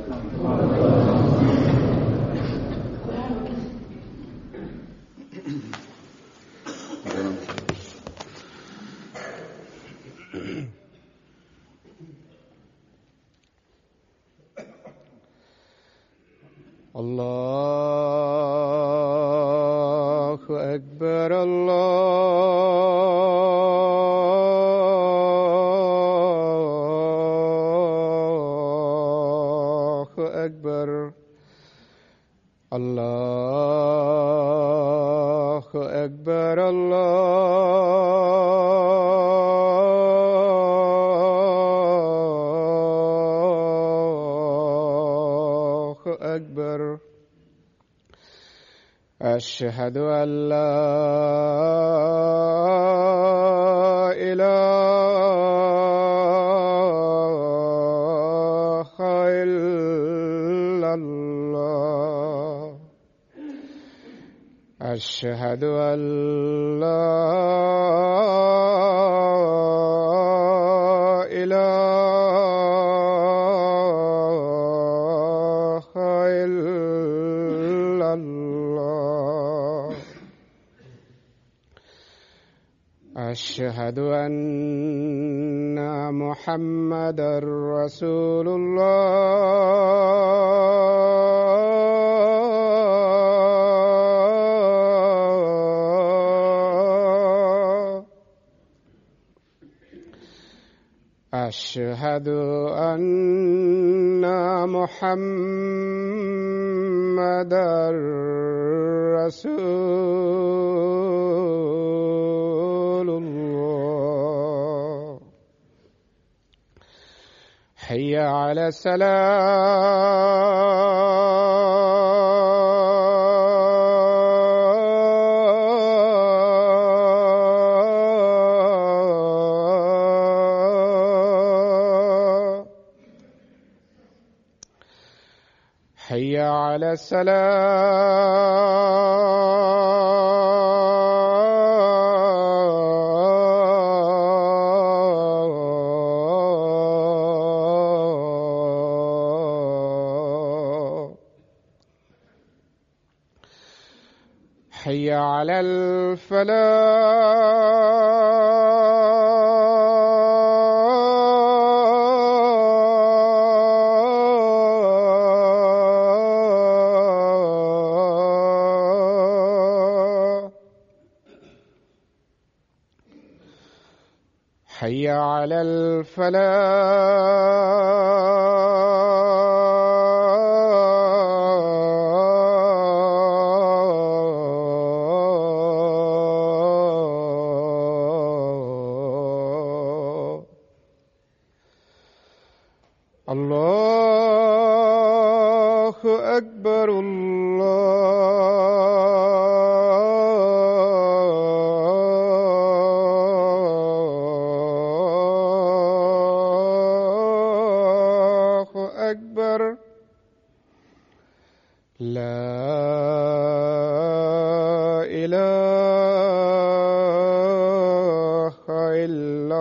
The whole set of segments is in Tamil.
الله أكبر الله أكبر الله أكبر الله أكبر أشهد أن لا إله إلا الله أشهد أن لا إله إلا الله أشهد أن محمدا رسول الله أشهد أن محمدا رسول الله حي على السلام حي على السلام حي على الفلاح حي على الفلاح الله أكبر الله أكبر لا إله إلا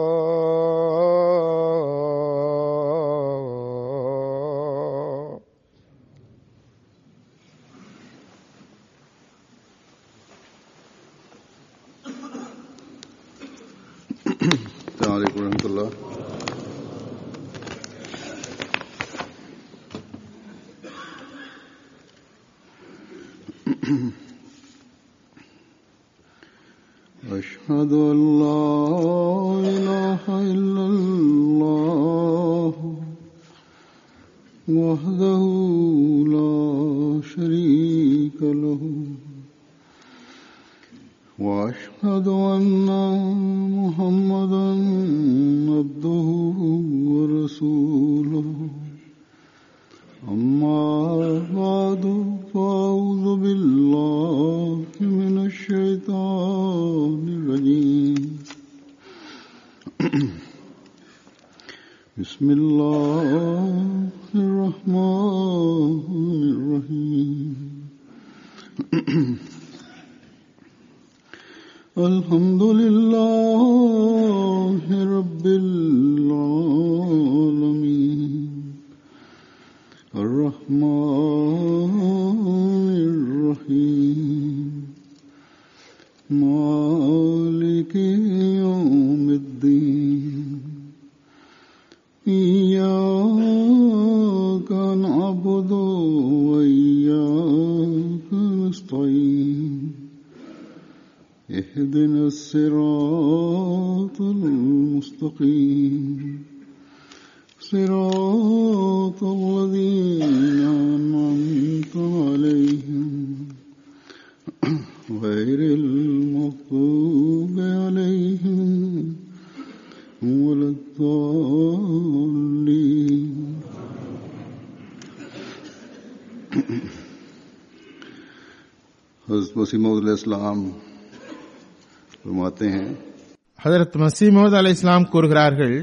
الله السلام عليكم ورحمة الله أشهد أن لا إله إلا الله وحده لا شريك له وأشهد أن محمدا عبده ورسوله أما بعد فأعوذ بالله من الشيطان الرجيم بسم الله الرحمن الرحيم الحمد لله رب العالمين الصراط المستقيم صراط الذين أنعمت عليهم غير المغضوب عليهم ولا الضالين हजरत वसीम फरमाते हैं ஹதரத் மசீமோத் அலை இஸ்லாம் கூறுகிறார்கள்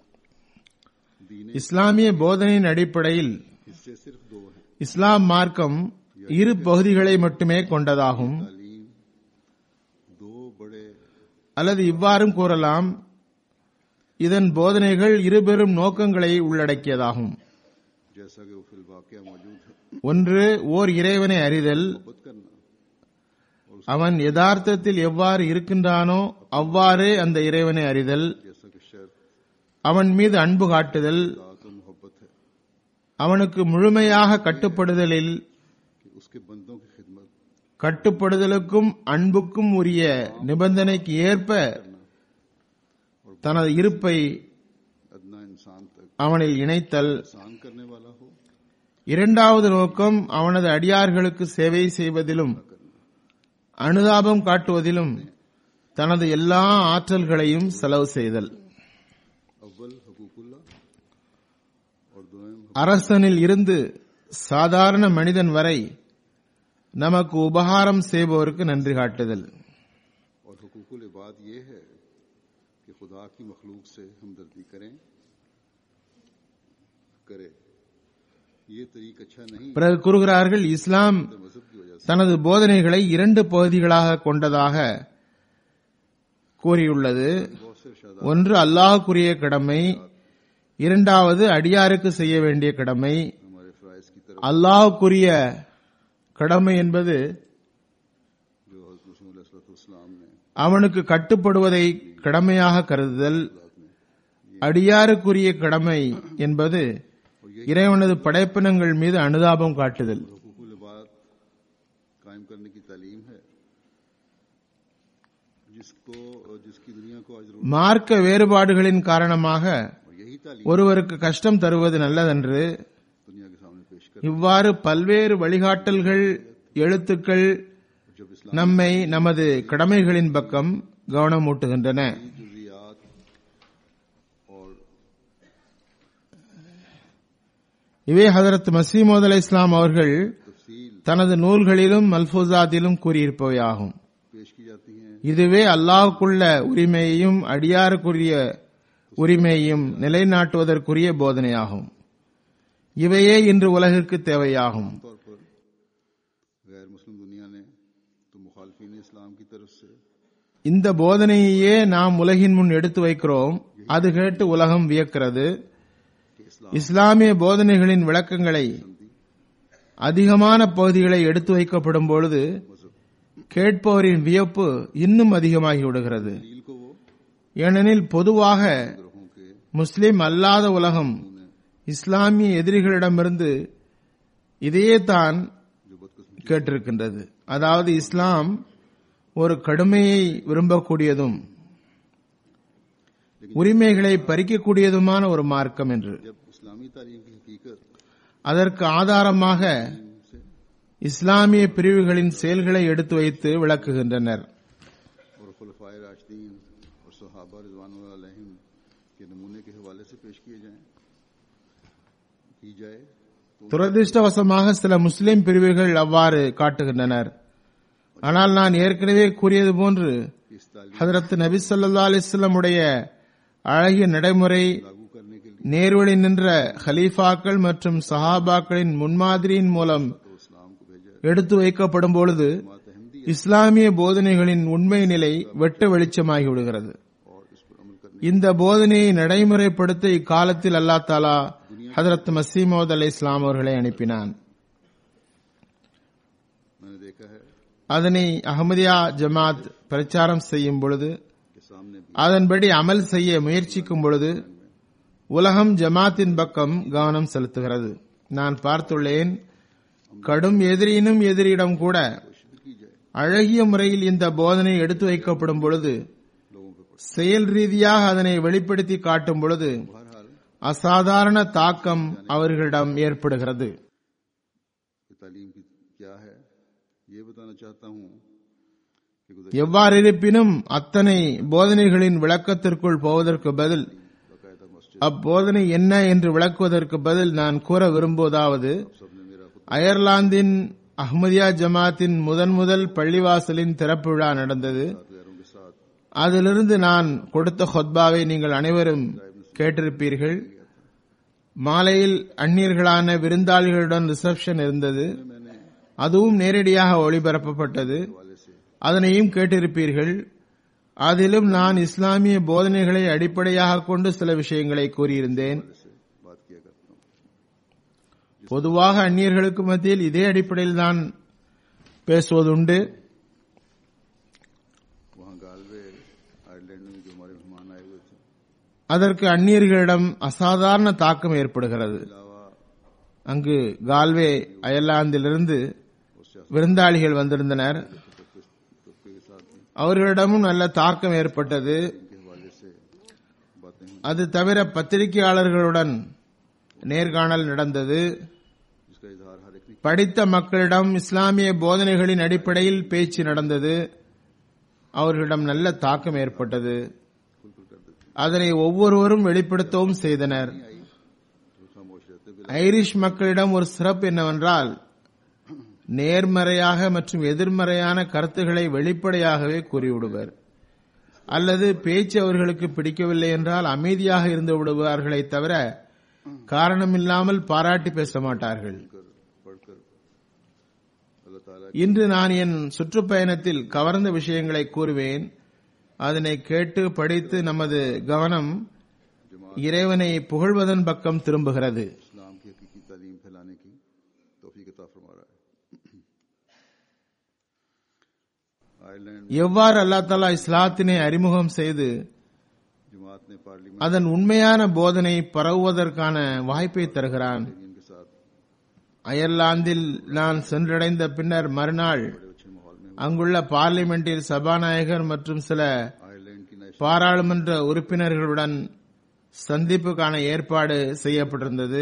இஸ்லாமிய போதனையின் அடிப்படையில் इससे सिर्फ दो हैं இஸ்லாம் மார்க்கம் இரு பகுதிகளை மட்டுமே கொண்டதாகும் तालीम दो बड़े அல்லது இவ்வாறும் கூறலாம் இதன் போதனைகள் இருபெரும் நோக்கங்களை உள்ளடக்கியதாகும் जैसा कि वो फिल वाक़या मौजूद है ஒன்று ஓர் இறைவனை அறிதல் खुद करना அவன் யதார்த்தத்தில் எவ்வாறு இருக்கின்றானோ அவ்வாறே அந்த இறைவனை அறிதல் जैसा कि शर्त அவன் மீது அன்பு காட்டுதல் दात और मोहब्बत है அவனுக்கு முழுமையாக கட்டுப்படுதலில் कि उसके बंदों की खिदमत கட்டுப்படுதலுக்கும் அன்புக்கும் உரிய நிபந்தனைக்கு ஏற்ப தனது இருப்பை अदना इंसान तक அவனில் இணைத்தல் एहसान करने वाला हो இரண்டாவது நோக்கம் அவனது அடியார்களுக்கு சேவை செய்வதிலும் அனுதாபம் காட்டுவதிலும் தனது எல்லா ஆற்றல்களையும் செலவு செய்தல் अव्वल हकूकुल्ला और दोयम அரசனில் இருந்து சாதாரண மனிதன் வரை நமக்கு உபகாரம் செய்பவருக்கு நன்றி காட்டுதல் और हकूकुल इबाद ये है कि खुदा की मखलूक से हमदर्दी करें करे ये तरीक अच्छा नहीं பிறகு கூறுகிறார்கள் இஸ்லாம் मजहब की वजह से தனது போதனைகளை இரண்டு பகுதிகளாக கொண்டதாக கூறியுள்ளது बहुत से इरशाद ஒன்று அல்லாஹ்க்குரிய கடமை இரண்டாவது அடியாருக்கு செய்ய வேண்டிய கடமை हमारे फ्राइज की तरफ அல்லாஹ்க்குரிய கடமை என்பது जो हजरत इस्लाम ने அவனுக்கு கட்டுப்படுவதை கடமையாக கருதுதல் அடியாருக்குரிய கடமை என்பது இறைவனது படைப்பினங்கள் மீது அனுதாபம் காட்டுதல் हकूकुल इबाद कायम करने की तालीम है जिसको जिसकी दुनिया को आज जरूरत மார்க்க வேறுபாடுகளின் காரணமாக और यही तालीम ஒருவருக்கு கஷ்டம் தருவது நல்லதன்று दुनिया के सामने पेश कर இவ்வாறு பல்வேறு வழிகாட்டல்கள் எழுத்துக்கள் जब इस्लाम நம்மை நமது கடமைகளின் பக்கம் கவனமூட்டுகின்றன की जुजियात और இவே ஹதரத் மசீமோத் அலை இஸ்லாம் அவர்கள் तफसील தனது நூல்களிலும் மல்பூசாத்திலும் கூறியிருப்பவையாகும் पेश की जाती हैं இதுவே அல்லாஹ்வுக்குள்ள உரிமையையும் அடியாருக்குரிய உரிமையையும் நிலைநாட்டுவதற்குரிய போதனையாகும் இவையே இன்று உலகிற்கு தேவையாகும் तौर पर गैर मुस्लिम दुनिया ने तो मुखालफिन इस्लाम की तरफ से இந்த போதனையையே நாம் உலகின் முன் எடுத்து வைக்கிறோம் அது கேட்டு உலகம் வியக்கிறது कि इस्लाम இஸ்லாமிய போதனைகளின் விளக்கங்களை அதிகமான பகுதிகளை எடுத்து வைக்கப்படும் பொழுது கேட்பவரின் வியப்பு இன்னும் அதிகமாகி விடுகிறது दलील को वो ஏனெனில் பொதுவாக ग्रहों के முஸ்லிம் அல்லாத உலகம் இஸ்லாமிய எதிரிகளிடமிருந்து இதையே தான் जो बदकिस्मती கேட்டிருக்கின்றது அதாவது இஸ்லாம் ஒரு கடுமையை விரும்பக்கூடியதும் உரிமைகளை பறிக்கக்கூடியதுமான ஒரு மார்க்கம் என்று जब इस्लामी तालीम की हकीकत அதற்கு ஆதாரமாக से இஸ்லாமிய பிரிவுகளின் செயல்களை எடுத்து வைத்து விளக்குகின்றனர் और खुलफाए राशदीन और सहाबा रिजवान अलैहिम के नमूने के हवाले से पेश किए जाएं की जाए तो துரதிருஷ்டவசமாக சில முஸ்லிம் பிரிவுகள் அவ்வாறு காட்டுகின்றனர் ஆனால் நான் ஏற்கனவே கூறியது போன்று इस तालीम ஹதரத் நபி ஸல்லல்லாஹு அலைஹி வஸல்லம் உடைய அழகிய நடைமுறை लागू करने के लिए நேர்வழி நின்ற ஹலீஃபாக்கள் மற்றும் சஹாபாக்களின் முன்மாதிரியின் மூலம் तो इस्लाम को भेजा எடுத்து வைக்கப்படும் பொழுது मात अहमदी இஸ்லாமிய போதனைகளின் உண்மை நிலை வெட்ட வெளிச்சமாகி விடுகிறது और इस पर अमल करने இந்த போதனையை நடைமுறைப்படுத்த இக்காலத்தில் அல்லா தாலா ஹதரத் மசீமோத் அலை இஸ்லாம் அவர்களை அனுப்பினான் मैंने देखा है அதனை அகமதியா ஜமாத் பிரச்சாரம் செய்யும் பொழுது कि सामने भी அதன்படி அமல் செய்ய முயற்சிக்கும் பொழுது உலகம் ஜமாத்தின் பக்கம் கவனம் செலுத்துகிறது நான் பார்த்துள்ளேன் கடும் எதிரியினும் எதிரியிடம் கூட कोशिश भी की जाए அழகிய முறையில் இந்த போதனை எடுத்து வைக்கப்படும் பொழுது செயல் ரீதியாக அதனை வெளிப்படுத்தி காட்டும் பொழுது बहरहाल அசாதாரண தாக்கம் அவர்களிடம் ஏற்படுகிறது ये तालीम की क्या है ये बताना चाहता हूँ कि गुजर எவ்வாறிருப்பினும் அத்தனை போதனைகளின் விளக்கத்திற்குள் போவதற்கு பதில் बाकायदा मस्जिद அப்போதனை என்ன என்று விளக்குவதற்கு பதில் நான் கூற விரும்புவதாவது सबने मेरा खुद அயர்லாந்தின் அஹ்மதியா ஜமாத்தின் முதன் முதல் பள்ளிவாசலின் திறப்பு விழா நடந்தது गैरों के साथ அதிலிருந்து நான் கொடுத்த ஹொத்பாவை நீங்கள் அனைவரும் கேட்டிருப்பீர்கள் மாலையில் அந்நியர்களான விருந்தாளிகளுடன் ரிசப்ஷன் இருந்தது मैंने அதுவும் நேரடியாக ஒளிபரப்பப்பட்டது वाले से அதனையும் கேட்டிருப்பீர்கள் அதிலும் நான் இஸ்லாமிய போதனைகளை அடிப்படையாக கொண்டு சில விஷயங்களை கூறியிருந்தேன் से बात किया करता हूँ பொதுவாக அந்நியர்களுக்கு மத்தியில் இதே அடிப்படையில் தான் பேசுவதுண்டு वहाँ गालवे आयरलैंड में जो हमारे मेहमान आए हुए थे அதற்கு அந்நியர்களிடம் அசாதாரண தாக்கம் ஏற்படுகிறது अलावा அங்கு கால்வே அயர்லாந்திலிருந்து उससे விருந்தாளிகள் வந்திருந்தனர் तबके के साथ भी அவர்களிடமும் நல்ல தாக்கம் ஏற்பட்டது इनके हवाले से बातें हुई அது தவிர பத்திரிகையாளர்களுடன் நேர்காணல் நடந்தது जिसका इजहार हर एक ने படித்த மக்களிடம் இஸ்லாமிய போதனைகளின் அடிப்படையில் பேச்சு நடந்தது அவர்களிடம் நல்ல தாக்கம் ஏற்பட்டது खुलखुल कर देते அதனை ஒவ்வொருவரும் வெளிப்படுத்தவும் செய்தனர் आई तो खामोश रहते बिल ஐரிஷ் மக்களிடம் ஒரு சிறப்பு என்னவென்றால் நேர்மறையாக மற்றும் எதிர்மறையான கருத்துக்களை வெளிப்படையாகவே கூறிவிடுவர் அல்லது பேச்சு அவர்களுக்கு பிடிக்கவில்லை என்றால் அமைதியாக இருந்து விடுவார்களே தவிர காரணமில்லாமல் பாராட்டி பேச மாட்டார்கள் कर पढ़कर अल्लाह ताला இன்று நான் என் சுற்றுப்பயணத்தில் கவர்ந்த விஷயங்களை கூறுவேன் அதனை கேட்டு படித்து நமது கவனம் இறைவனை புகழ்வதன் பக்கம் திரும்புகிறது इस्लाम की हकीकी तालीम फैलाने की तोफीक अता फरमा रहा है आयरलैंड எவ்வாறு அல்லா தலா இஸ்லாத்தினை அறிமுகம் செய்து जमात ने पार्लियामेंट அதன் உண்மையான போதனை பரவுவதற்கான வாய்ப்பை தருகிறான் के साथ அயர்லாந்தில் நான் சென்றடைந்த பின்னர் மறுநாள் बड़े अच्छे माहौल में அங்குள்ள பார்லிமெண்டில் சபாநாயகர் மற்றும் சில आयरलैंड की नेशनल பாராளுமன்ற உறுப்பினர்களுடன் சந்திப்புக்கான ஏற்பாடு செய்யப்பட்டிருந்தது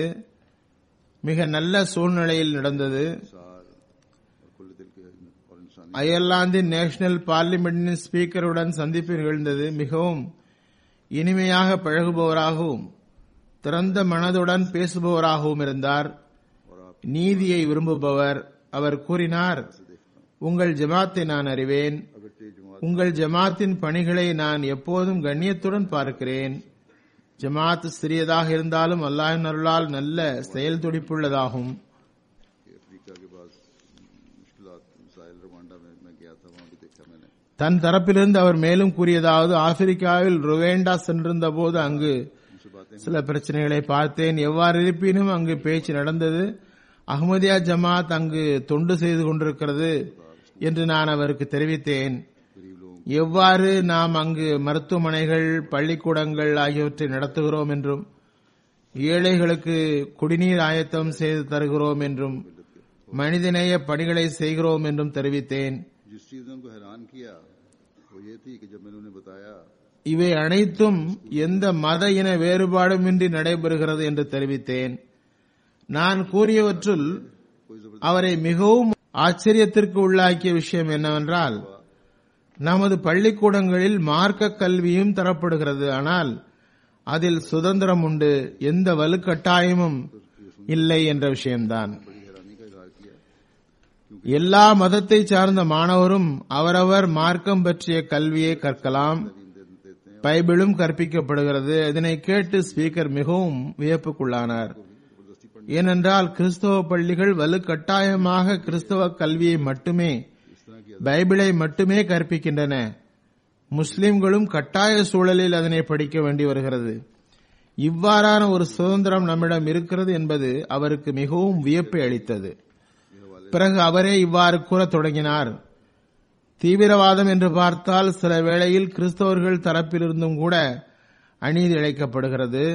மிக நல்ல சூழ்நிலையில் நடந்தது सार और खुले दिल के और इंसानी அயர்லாந்தின் நேஷனல் பார்லிமெண்டின் ஸ்பீக்கருடன் சந்திப்பு நிகழ்ந்தது மிகவும் இனிமையாக பழகுபவராகவும் திறந்த மனதுடன் பேசுபவராகவும் இருந்தார் और आप நீதியை விரும்புபவர் அவர் கூறினார் से देखता हूँ உங்கள் ஜமாத்தை நான் அறிவேன் अगर तेज जमात உங்கள் ஜமாத்தின் பணிகளை நான் எப்போதும் கண்ணியத்துடன் பார்க்கிறேன் ஜமாத் சிறியதாக இருந்தாலும் அல்லாஹின் அருளால் நல்ல செயல் துடிப்புள்ளதாகும் के अफ्रीका के बाद मुश्किल मिसाइल रवांडा में मैं गया था वहां भी देखा मैंने தன் தரப்பிலிருந்து அவர் மேலும் கூறியதாவது ஆப்பிரிக்காவில் ருவேண்டா சென்றிருந்த போது அங்கு उनसे बातें சில பிரச்சனைகளை பார்த்தேன் எவ்வாறு இருப்பினும் அங்கு பேச்சு நடந்தது அஹ்மதியா ஜமாத் அங்கு தொண்டு செய்து கொண்டிருக்கிறது என்று நான் அவருக்கு தெரிவித்தேன் गरीब लोगों எவ்வாறு நாம் அங்கு மருத்துவமனைகள் பள்ளிக்கூடங்கள் ஆகியவற்றை நடத்துகிறோம் என்றும் ஏழைகளுக்கு குடிநீர் ஆயத்தம் செய்து தருகிறோம் என்றும் மனிதநேய பணிகளை செய்கிறோம் என்றும் தெரிவித்தேன் जिस चीज ने उनको हैरान किया वो ये थी कि जब मैंने उन्हें बताया இவை அனைத்தும் எந்த மத இன வேறுபாடுமின்றி நடைபெறுகிறது என்று தெரிவித்தேன் நான் கூறியவற்றுள் कोई जबरदस्त அவரை மிகவும் ஆச்சரியத்திற்கு உள்ளாக்கிய விஷயம் என்னவென்றால் நமது பள்ளிக்கூடங்களில் மார்க்க கல்வியும் தரப்படுகிறது ஆனால் அதில் சுதந்திரம் உண்டு எந்த வலுக்கட்டாயமும் இல்லை என்ற விஷயம்தான் बड़ी हैरानी का इजहार किया எல்லா மதத்தை சார்ந்த மாணவரும் அவரவர் மார்க்கம் பற்றிய கல்வியை கற்கலாம் तालीम दे देते हैं பைபிளும் கற்பிக்கப்படுகிறது இதனை கேட்டு ஸ்பீக்கர் மிகவும் வியப்புக்குள்ளானார் जबरदस्ती पढ़ ஏனென்றால் கிறிஸ்தவ பள்ளிகள் வலுக்கட்டாயமாக கிறிஸ்தவ கல்வியை மட்டுமே इस तरह की பைபிளை மட்டுமே கற்பிக்கின்றன முஸ்லிம்களும் கட்டாய சூழலில் அதனை படிக்க வேண்டி வருகிறது இவ்வாறான ஒரு சுதந்திரம் நம்மிடம் இருக்கிறது என்பது அவருக்கு மிகவும் வியப்பை அளித்தது பிறகு அவரே இவ்வாறு கூறத் தொடங்கினார் தீவிரவாதம் என்று பார்த்தால் சில வேளையில் கிறிஸ்தவர்கள் தரப்பிலிருந்தும் கூட அநீதி இழைக்கப்படுகிறது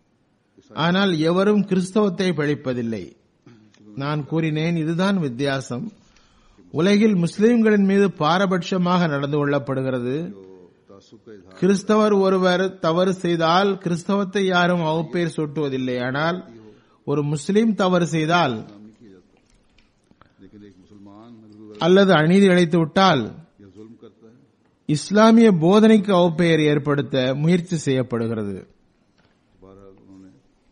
ஆனால் எவரும் கிறிஸ்தவத்தை பழிப்பதில்லை நான் கூறினேன் இதுதான் வித்தியாசம் உலகில் முஸ்லிம்களின் மீது பாரபட்சமாக நடந்து கொள்ளப்படுகிறது जो तासुब का इजहार கிறிஸ்தவர் ஒருவர் தவறு செய்தால் கிறிஸ்தவத்தை யாரும் அவப்பெயர் சூட்டுவதில்லை ஆனால் ஒரு முஸ்லிம் தவறு செய்தால் नाम नहीं किया जाता लेकिन एक मुसलमान अगर அல்லது அநீதி இழைத்து விட்டால் या जुल्म करता है இஸ்லாமிய போதனைக்கு அவப்பெயர் ஏற்படுத்த முயற்சி செய்யப்படுகிறது बहरहाल उन्होंने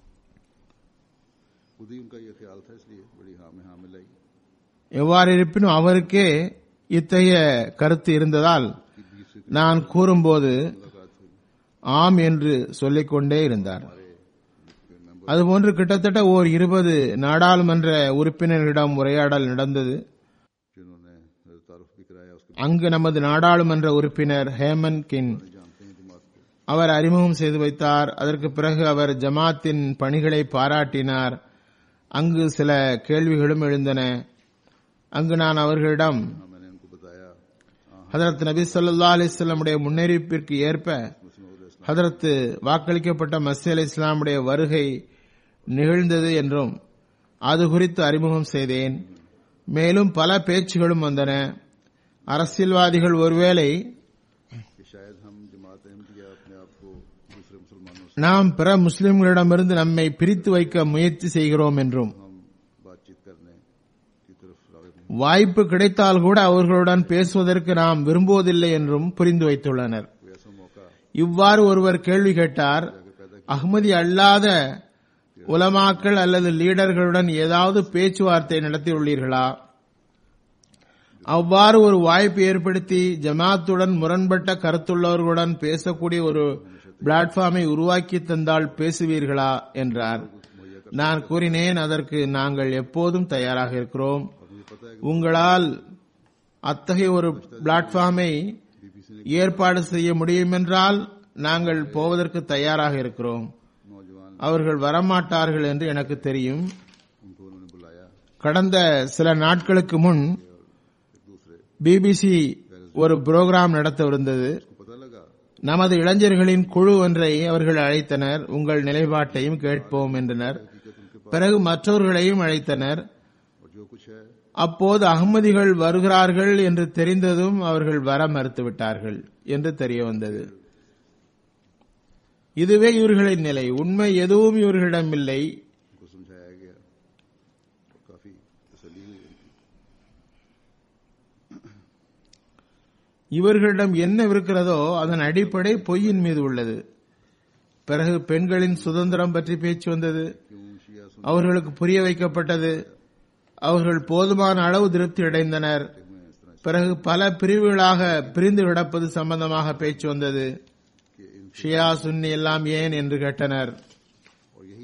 खुद ही उनका यह ख्याल था इसलिए बड़ी हाँ में हाँ मिलाई எவ்வாறு இருப்பினும் அவருக்கே இத்தகைய கருத்து இருந்ததால் कि बीस से நான் கூறும்போது मुलाकात हुई ஆம் என்று சொல்லிக்கொண்டே இருந்தார் அதுபோன்று கிட்டத்தட்ட ஓர் இருபது நாடாளுமன்ற உறுப்பினர்களிடம் உரையாடல் நடந்தது जिन्होंने हजरत तारुफ भी कराया उसके அங்கு நமது நாடாளுமன்ற உறுப்பினர் ஹேமன் கின் बाद जानते हैं जमात को அவர் அறிமுகம் செய்து வைத்தார் அதற்கு பிறகு அவர் ஜமாத்தின் பணிகளை பாராட்டினார் அங்கு சில கேள்விகளும் எழுந்தன அங்கு நான் அவர்களிடம் हाँ मैंने उनको बताया हाँ ஹதரத் நபி ஸல்லல்லாஹு அலைஹி வஸல்லமுடைய முன்னறிவிப்பிற்கு ஏற்ப मुस्लिम और इस्लाम ஹதரத் வாக்களிக்கப்பட்ட மசி அலி இஸ்லாமுடைய வருகை நிகழ்ந்தது என்றும் அது குறித்து அறிமுகம் செய்தேன் மேலும் பல பேச்சுகளும் வந்தன அரசியல்வாதிகள் ஒருவேளை कि शायद हम जमात अहमदिया अपने आप को दूसरे मुसलमानों से நாம் பிற முஸ்லிம்களிடமிருந்து நம்மை பிரித்து வைக்க முயற்சி செய்கிறோம் என்றும் हम बातचीत करने की तरफ रागब नहीं வாய்ப்பு கிடைத்தால் கூட அவர்களுடன் பேசுவதற்கு நாம் விரும்புவதில்லை என்றும் புரிந்து வைத்துள்ளனர் कोई ऐसा मौका இவ்வாறு ஒருவர் கேள்வி கேட்டார் अगर पैदा அஹ்மதி அல்லாத உலமாக்கள் அல்லது லீடர்களுடன் ஏதாவது பேச்சுவார்த்தை நடத்தியுள்ளீர்களா அவ்வாறு ஒரு வாய்ப்பு ஏற்படுத்தி ஜமாத்துடன் முரண்பட்ட கருத்துள்ளவர்களுடன் பேசக்கூடிய ஒரு பிளாட்ஃபார்மை உருவாக்கி தந்தால் பேசுவீர்களா என்றார் நான் கூறினேன் அதற்கு நாங்கள் எப்போதும் தயாராக இருக்கிறோம் और मुझे पता है உங்களால் அத்தகைய ஒரு பிளாட்ஃபார்மை कि बीबीसी ने ஏற்பாடு செய்ய முடியுமென்றால் நாங்கள் போவதற்கு தயாராக இருக்கிறோம் नौजवान அவர்கள் வரமாட்டார்கள் என்று எனக்கு தெரியும் उनको उन्होंने बुलाया கடந்த சில நாட்களுக்கு முன் एक दूसरे பிபிசி ஒரு புரோகிராம் நடத்தவிருந்தது को पता लगा நமது இளைஞர்களின் குழு ஒன்றை அவர்கள் அழைத்தனர் உங்கள் நிலைப்பாட்டையும் கேட்போம் என்றனர் हकीकत उनके பிறகு மற்றவர்களையும் அழைத்தனர் और जो कुछ है அப்போது அகமதிகள் வருகிறார்கள் என்று தெரிந்ததும் அவர்கள் வர மறுத்துவிட்டார்கள் என்று தெரிய வந்தது இதுவே இவர்களின் நிலை உண்மை எதுவும் இவர்களிடம் இல்லை उनको समझाया गया और काफी तसली हुई उनकी இவர்களிடம் என்ன இருக்கிறதோ அதன் அடிப்படை பொய்யின் மீது உள்ளது பிறகு பெண்களின் சுதந்திரம் பற்றி பேச்சு வந்தது क्यों शिया सुनते அவர்களுக்கு புரிய வைக்கப்பட்டது அவர்கள் போதுமான அளவு திருப்தி அடைந்தனர் हुए इस तरह பிறகு பல பிரிவுகளாக பிரிந்து கிடப்பது சம்பந்தமாக பேச்சு வந்தது कि इन ஷியா சுன்னி எல்லாம் ஏன் என்று கேட்டனர் और यही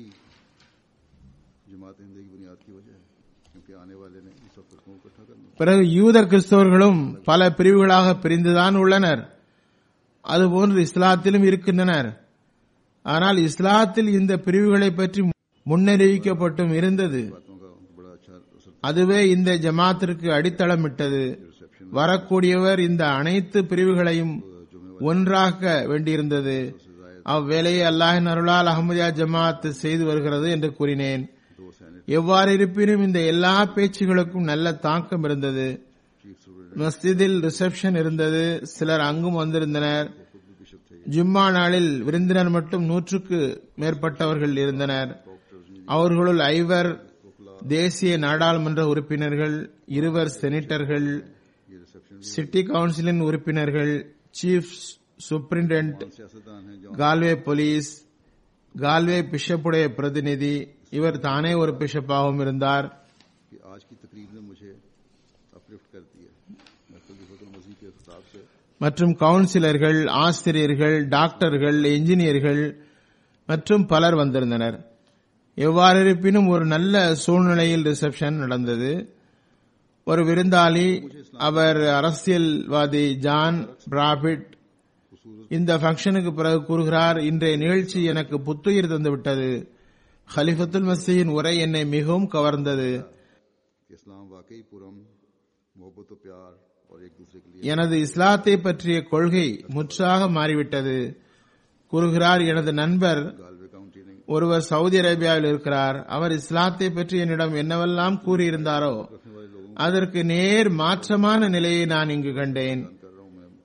जमात हिंद की बुनियाद की वजह है क्योंकि आने वाले ने इन सब फिरकों को इकट्ठा करना பிறகு யூத கிறிஸ்தவர்களும் பல பிரிவுகளாக பிரிந்துதான் உள்ளனர் அதுபோன்று இஸ்லாத்திலும் இருக்கின்றனர் ஆனால் இஸ்லாத்தில் இந்த பிரிவுகளை பற்றி முன்னறிவிக்கப்பட்டும் இருந்தது बातों का उनको बड़ा अच्छा असर அதுவே இந்த ஜமாத்திற்கு அடித்தளமிட்டது रिसेप्शन வரக்கூடியவர் இந்த அனைத்து பிரிவுகளையும் जुमे ஒன்றாக்க வேண்டியிருந்தது அவ்வேளையை அல்லாஹின் அருளால் அஹமதியா ஜமாத் செய்து வருகிறது என்று கூறினேன் दो सैनिक எவ்வாறு இருப்பினும் இந்த எல்லா பேச்சுகளுக்கும் நல்ல தாக்கம் இருந்தது चीफ स्टूडेंट மஸ்ஜிதில் ரிசப்ஷன் இருந்தது சிலர் அங்கும் வந்திருந்தனர் खुद भी बिशप थे ஜும்மா நாளில் விருந்தினர் மட்டும் நூற்றுக்கு மேற்பட்டவர்கள் இருந்தனர் அவர்களுள் ஐவர் தேசிய நாடாளுமன்ற உறுப்பினர்கள் இருவர் செனட்டர்கள் ये रिसेप्शन சிட்டி கவுன்சிலின் உறுப்பினர்கள் சீஃப் சூப்பரிண்டென்ட் सियासतदान हैं जो கால்வே போலீஸ் கால்வே பிஷப்புடைய பிரதிநிதி இவர் தானே ஒரு பிஷப்பாகவும் இருந்தார் कि आज की तकरीब ने मुझे अपलिफ्ट कर दिया मैं खलीफतुल मसीह के खिताब से மற்றும் கவுன்சிலர்கள் ஆசிரியர்கள் டாக்டர்கள் என்ஜினியர்கள் மற்றும் பலர் வந்திருந்தனர் எவ்வாறு இருப்பினும் ஒரு நல்ல சூழ்நிலையில் ரிசப்ஷன் நடந்தது ஒரு விருந்தாளி அவர் அரசியல்வாதி ஜான் பிராபிட் இந்த ஃபங்க்ஷனுக்கு பிறகு கூறுகிறார் இன்றைய நிகழ்ச்சி எனக்கு புத்துயிர் தந்துவிட்டது ஹலிஃபத்துல் மசீயின் உரை என்னை மிகவும் கவர்ந்தது कि इस्लाम वाकई पुरम मोहब्बत और प्यार और एक दूसरे के लिए எனது இஸ்லாத்தை பற்றிய கொள்கை முற்றாக மாறிவிட்டது கூறுகிறார் எனது நண்பர் गालवे काउंटी ने ஒருவர் சவுதி அரேபியாவில் இருக்கிறார் அவர் இஸ்லாத்தை பற்றி என்னிடம் என்னவெல்லாம் கூறியிருந்தாரோ रखने वाले लोगों அதற்கு நேர் மாற்றமான நிலையை நான் இங்கு கண்டேன் को कर रहा हूं मैं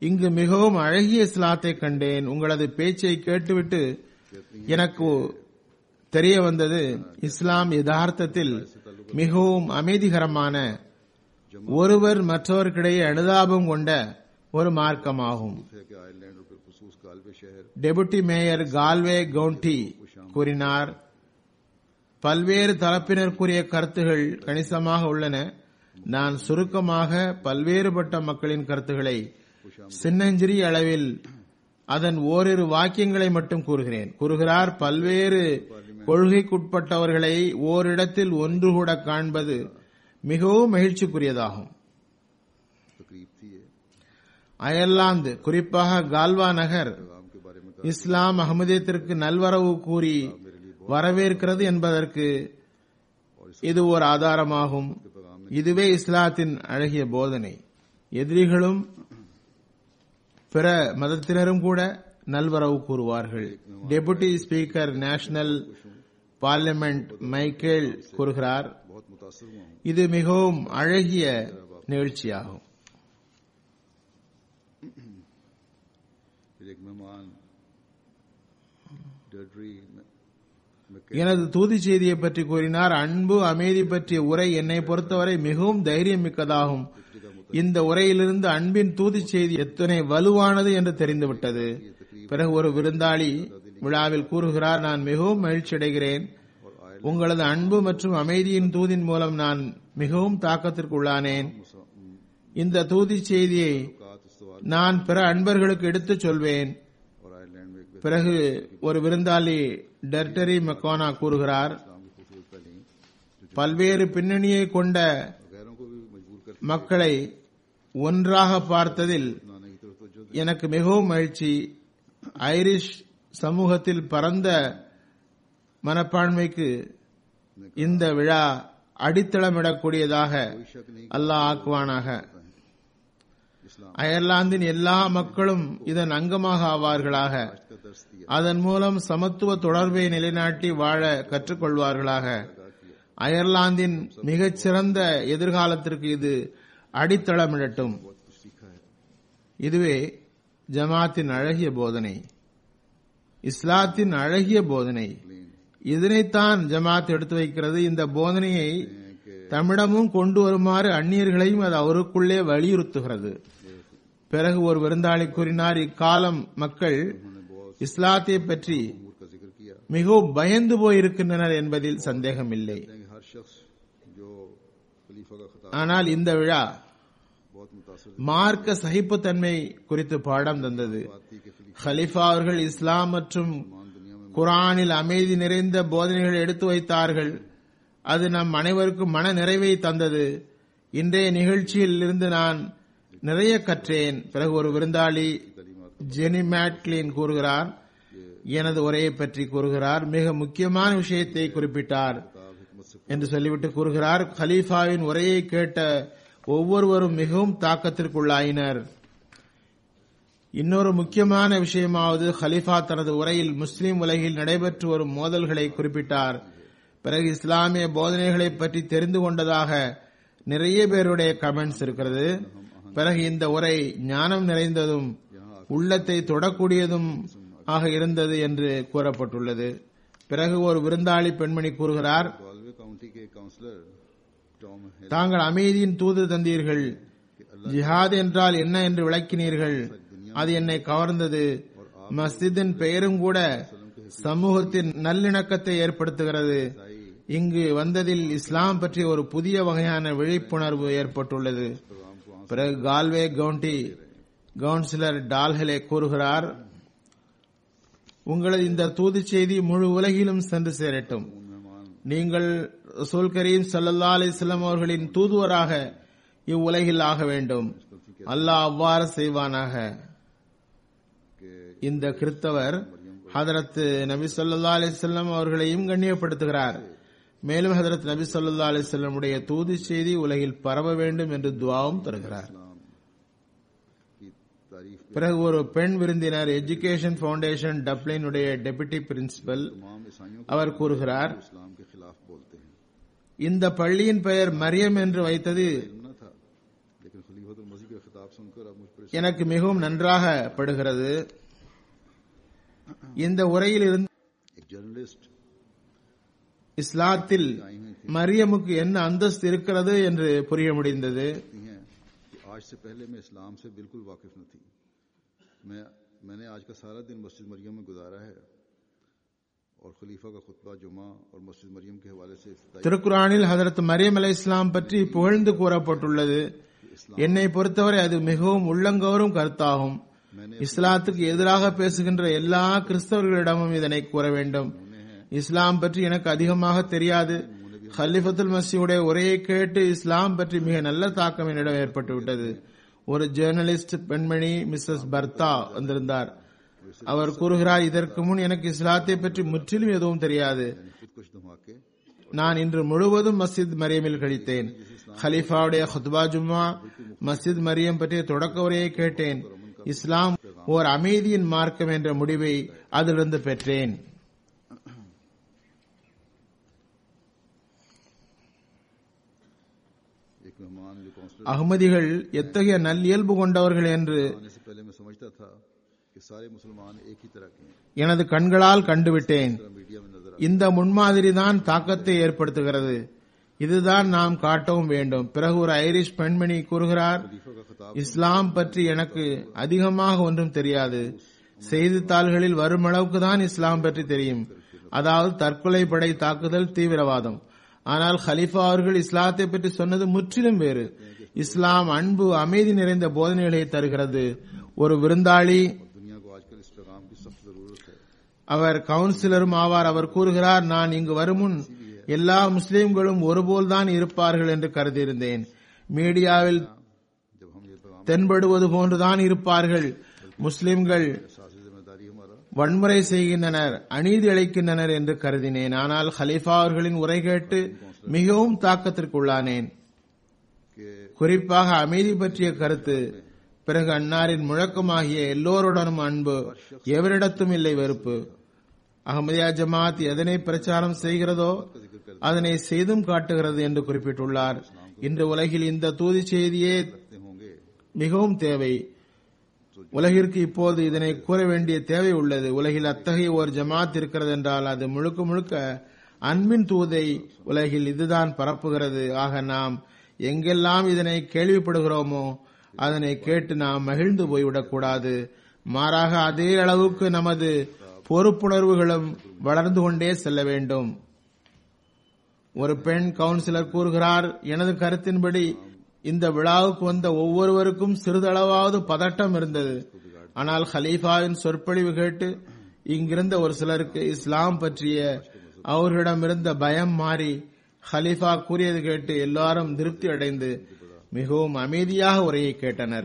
இங்கு மிகவும் அழகிய இஸ்லாத்தை கண்டேன் உங்களது பேச்சை கேட்டுவிட்டு எனக்கு தெரிய வந்தது இஸ்லாம் யதார்த்தத்தில் மிகவும் அமைதிகரமான ஒருவர் மற்றவர்களிடையே அனுதாபம் கொண்ட ஒரு மார்க்கமாகும் है कि आयरलैंड और बिलखसूस गालवे शहर டெபுட்டி மேயர் கால்வே கவுண்டி கூறினார் பல்வேறு தரப்பினர் கூறிய கருத்துகள் கணிசமாக உள்ளன நான் சுருக்கமாக பல்வேறுபட்ட மக்களின் கருத்துக்களை சின்னஞ்சிறிய அளவில் அதன் ஓரிரு வாக்கியங்களை மட்டும் கூறுகிறேன் கூறுகிறார் பல்வேறு கொள்கைக்குட்பட்டவர்களை ஓரிடத்தில் ஒன்று கூட காண்பது மிகவும் மகிழ்ச்சிக்குரியதாகும் तकरीब थी ये அயர்லாந்து குறிப்பாக கால்வா நகர் पैगाम के बारे में இஸ்லாம் அகமதியத்திற்கு நல்வரவு கூறி வரவேற்கிறது என்பதற்கு இது ஒரு ஆதாரமாகும் இதுவே இஸ்லாத்தின் அழகிய போதனை எதிரிகளும் பிற மதத்தினரும் கூட நல்வரவு கூறுவார்கள் deputy speaker national parliament Michael கூறுகிறார் बहुत मुतासर हुआ हूँ இது மிகவும் அழகிய நிகழ்ச்சியாகும் फिर एक मेहमान डर्डरी में எனது தூதி செய்தியை பற்றி கூறினார் அன்பு அமைதி பற்றிய உரை என்னை பொறுத்தவரை மிகவும் தைரியம் மிக்கதாகும் இந்த உரையிலிருந்து அன்பின் தூதி செய்தி எத்தனை வலுவானது என்று தெரிந்துவிட்டது பிறகு ஒரு விருந்தாளி விழாவில் கூறுகிறார் நான் மிகவும் மகிழ்ச்சி அடைகிறேன் உங்களது அன்பு மற்றும் அமைதியின் தூதின் மூலம் நான் மிகவும் தாக்கத்திற்கு உள்ளானேன் இந்த தூதி செய்தியை कात इस्तवार நான் பிற அன்பர்களுக்கு எடுத்துச் சொல்வேன் और आयरलैंड में एक பிறகு ஒரு விருந்தாளி டெர்டரி மெக்கோனா கூறுகிறார் इस्लाम की खूबसूरत तालीम பல்வேறு பின்னணியை கொண்ட गैरों को भी मजबूर कर மக்களை ஒன்றாக பார்த்ததில் बनाने की तरफ तवज्जो எனக்கு மிகவும் மகிழ்ச்சி ஐரிஷ் சமூகத்தில் பரந்த மனப்பான்மைக்கு இந்த விழா அடித்தளமிடக்கூடியதாக कोई शक नहीं அல்லாஹ் ஆக்குவானாக इस्लाम அயர்லாந்தின் எல்லா மக்களும் இதன் அங்கமாக ஆவார்களாக का दर्श दिया அதன் மூலம் சமத்துவ தொடர்பை நிலைநாட்டி வாழ கற்றுக்கொள்வார்களாக அயர்லாந்தின் மிகச்சிறந்த எதிர்காலத்திற்கு இது அடித்தளமிடட்டும் बहुत कुछ सीखा है இதுவே ஜமாத்தின் அழகிய போதனை இஸ்லாத்தின் அழகிய போதனை இதனைத்தான் ஜமாத் எடுத்து வைக்கிறது இந்த போதனையை தம்மிடமும் கொண்டு வருமாறு அந்நியர்களையும் அது அவருக்குள்ளே வலியுறுத்துகிறது பிறகு ஒரு விருந்தாளி கூறினார் இக்காலம் மக்கள் இஸ்லாத்தை பற்றி उमूर का जिक्र किया மிகவும் பயந்து போயிருக்கின்றனர் என்பதில் சந்தேகமில்லை कि हर शख्स जो खलीफा का खिताब ஆனால் இந்த விழா बहुत मुतासर மார்க்க சகிப்புத்தன்மை குறித்து பாடம் தந்தது बात थी कि खलीफा खलीफா அவர்கள் இஸ்லாம் மற்றும் मान दुनिया में குரானில் அமைதி நிறைந்த போதனைகளை எடுத்து வைத்தார்கள் அது நம் அனைவருக்கும் மன நிறைவை தந்தது இன்றைய நிகழ்ச்சியில் இருந்து நான் நிறைய கற்றேன் பிறகு ஒரு விருந்தாளி ஜெனி மேட்லின் கூறுகிறார் எனது உரையை பற்றி கூறுகிறார் மிக முக்கியமான விஷயத்தை குறிப்பிட்டார் என்று சொல்லிவிட்டு கூறுகிறார் கலீஃபாவின் உரையை கேட்ட ஒவ்வொருவரும் மிகவும் தாக்கத்திற்குள்ளாயினர் இன்னொரு முக்கியமான விஷயமாவது ஹலிஃபா தனது உரையில் முஸ்லிம் உலகில் நடைபெற்று வரும் மோதல்களை குறிப்பிட்டார் பிறகு இஸ்லாமிய போதனைகளை பற்றி தெரிந்து கொண்டதாக நிறைய பேருடைய கமெண்ட்ஸ் இருக்கிறது பிறகு இந்த உரை ஞானம் நிறைந்ததும் உள்ளத்தை தொடக்கூடியதும் ஆக இருந்தது என்று கூறப்பட்டுள்ளது பிறகு ஒரு விருந்தாளி பெண்மணி கூறுகிறார் गालवे काउंटी के काउंसलर टॉम हेल தாங்கள் அமைதியின் தூது தந்தீர்கள் ஜிஹாத் என்றால் என்ன என்று விளக்கினீர்கள் அது என்னை கவர்ந்தது மஸ்ஜிதின் பெயரும் கூட சமூகத்தின் நல்லிணக்கத்தை ஏற்படுத்துகிறது இங்கு வந்ததில் இஸ்லாம் பற்றிய ஒரு புதிய வகையான விழிப்புணர்வு ஏற்பட்டுள்ளது பிறகு கால்வே கவுண்டி கவுன்சிலர் டால்ஹெலே கூறுகிறார் உங்களது இந்த தூது செய்தி முழு உலகிலும் சென்று சேரட்டும் நீங்கள் ரசூல் கரீம் ஸல்லல்லாஹு அலைஹி வஸல்லம் அவர்களின் தூதுவராக இவ்வுலகில் ஆக வேண்டும் அல்லாஹ் அவ்வாறு செய்வானாக இந்த கிறிஸ்தவர் ஹதரத் நபி ஸல்லல்லாஹு அலைஹி வஸல்லம் அவர்களையும் கண்ணியப்படுத்துகிறார் மேலும் ஹதரத் நபி ஸல்லல்லாஹு அலைஹி வஸல்லம் உடைய தூது செய்தி உலகில் பரவ வேண்டும் என்று துவாவும் தருகிறார் की तारीफ பிறகு ஒரு பெண் விருந்தினர் எஜுகேஷன் ஃபவுண்டேஷன் டப்ளினுடைய டெபுட்டி பிரின்சிபல் तमाम ईसाइयों அவர் கூறுகிறார் को इस्लाम के खिलाफ बोलते हैं இந்த பள்ளியின் பெயர் மரியம் என்று வைத்தது इल्म न था लेकिन खलीफतुल मसीह का खिताब सुनकर अब मुझ पर எனக்கு மிகவும் நன்றாக படுகிறது இந்த உரையில் இருந்து एक जर्नलिस्ट இஸ்லாத்தில் आई हुई थी மரியமுக்கு என்ன அந்தஸ்து இருக்கிறது என்று புரிய முடிந்தது कहती हैं कि आज से पहले मैं इस्लाम से बिल्कुल वाकिफ न थी मैं मैंने आज का सारा दिन मस्जिद मरियम में गुजारा है और खलीफा का खुतबा जुमा और मस्जिद मरियम के हवाले से इफ्तारी திருக்குரானில் ஹதரத் மரியம் அலை இஸ்லாம் பற்றி புகழ்ந்து கூறப்பட்டுள்ளது என்னை பொறுத்தவரை அது மிகவும் உள்ளங்கவரும் கருத்தாகும் இஸ்லாத்துக்கு எதிராக பேசுகின்ற எல்லா கிறிஸ்தவர்களிடமும் இதனை கூற வேண்டும் இஸ்லாம் பற்றி எனக்கு அதிகமாக தெரியாது ஹலிஃபத்துல் மசியுடைய உரையை கேட்டு இஸ்லாம் பற்றி மிக நல்ல தாக்கம் என்னிடம் ஏற்பட்டு விட்டது ஒரு ஜேர்னலிஸ்ட் பெண்மணி மிஸ்ஸஸ் பர்தா வந்திருந்தார் அவர் கூறுகிறார் இதற்கு முன் எனக்கு இஸ்லாத்தை பற்றி முற்றிலும் எதுவும் தெரியாது खुद कुछ धमाके நான் இன்று முழுவதும் மஸ்ஜித் மரியமில் கழித்தேன் ஹலீஃபாவுடைய ஹுத்பா ஜும்மா மஸ்ஜித் மரியம் பற்றிய தொடக்க உரையை கேட்டேன் இஸ்லாம் ஓர் அமைதியின் மார்க்கம் என்ற முடிவை அதிலிருந்து பெற்றேன் एक मेहमान जो काउंसलर அகமதிகள் எத்தகைய நல்லியல்பு கொண்டவர்கள் என்று आने से पहले मैं समझता था कि सारे मुसलमान एक ही तरह के हैं எனது கண்களால் கண்டுவிட்டேன் तरह मीडिया में नजर இந்த முன்மாதிரி தான் தாக்கத்தை ஏற்படுத்துகிறது இதுதான் நாம் காட்டவும் வேண்டும் பிறகு ஒரு ஐரிஷ் பெண்மணி கூறுகிறார் खलीफा का खिताब இஸ்லாம் பற்றி எனக்கு அதிகமாக ஒன்றும் தெரியாது செய்தித்தாள்களில் வரும் அளவுக்கு தான் இஸ்லாம் பற்றி தெரியும் அதாவது தற்கொலை படை தாக்குதல் தீவிரவாதம் ஆனால் ஹலிஃபா அவர்கள் இஸ்லாத்தை பற்றி சொன்னது முற்றிலும் வேறு இஸ்லாம் அன்பு அமைதி நிறைந்த போதனைகளை தருகிறது ஒரு விருந்தாளி दुनिया को आजकल इस पैगाम की सख्त जरूरत है அவர் கவுன்சிலரும் ஆவார் அவர் கூறுகிறார் நான் இங்கு வரும் முன் எல்லா முஸ்லிம்களும் ஒருபோல்தான் இருப்பார்கள் என்று கருதியிருந்தேன் மீடியாவில் जब हम ये पैगाम தென்படுவது போன்றுதான் இருப்பார்கள் முஸ்லிம்கள் सासी जिम्मेदारी हमारा வன்முறை செய்கின்றனர் அநீதி அளிக்கின்றனர் என்று கருதினேன் ஆனால் ஹலீஃபா அவர்களின் உரை கேட்டு மிகவும் தாக்கத்திற்குள்ளானேன் कि குறிப்பாக அமைதி பற்றிய கருத்து பிறகு அன்னாரின் முழக்கமாகிய எல்லோருடனும் அன்பு எவரிடத்தும் இல்லை வெறுப்பு அகமதியா ஜமாத் எதனை பிரச்சாரம் செய்கிறதோ அதனை செய்தும் காட்டுகிறது என்று குறிப்பிட்டுள்ளார் இன்று உலகில் இந்த தூதி செய்தியே रखते होंगे மிகவும் தேவை உலகிற்கு இப்போது இதனை கூற வேண்டிய தேவை உள்ளது உலகில் அத்தகைய ஒரு ஜமாத் இருக்கிறது என்றால் அது முழுக்க முழுக்க அன்பின் தூதை உலகில் இதுதான் பரப்புகிறது ஆக நாம் எங்கெல்லாம் இதனை கேள்விப்படுகிறோமோ அதனை கேட்டு நாம் மகிழ்ந்து போய்விடக்கூடாது மாறாக அதே அளவுக்கு நமது பொறுப்புணர்வுகளும் வளர்ந்து கொண்டே செல்ல வேண்டும் ஒரு பெண் கவுன்சிலர் கூறுகிறார் எனது கருத்தின்படி இந்த விழாவுக்கு வந்த ஒவ்வொருவருக்கும் சிறிதளவாவது பதட்டம் இருந்தது ஆனால் ஹலீஃபாவின் சொற்பொழிவு கேட்டு இங்கிருந்த ஒரு சிலருக்கு இஸ்லாம் பற்றிய அவர்களிடமிருந்த பயம் மாறி ஹலீஃபா கூறியது கேட்டு எல்லாரும் திருப்தி அடைந்து மிகவும் அமைதியாக உரையை கேட்டனர்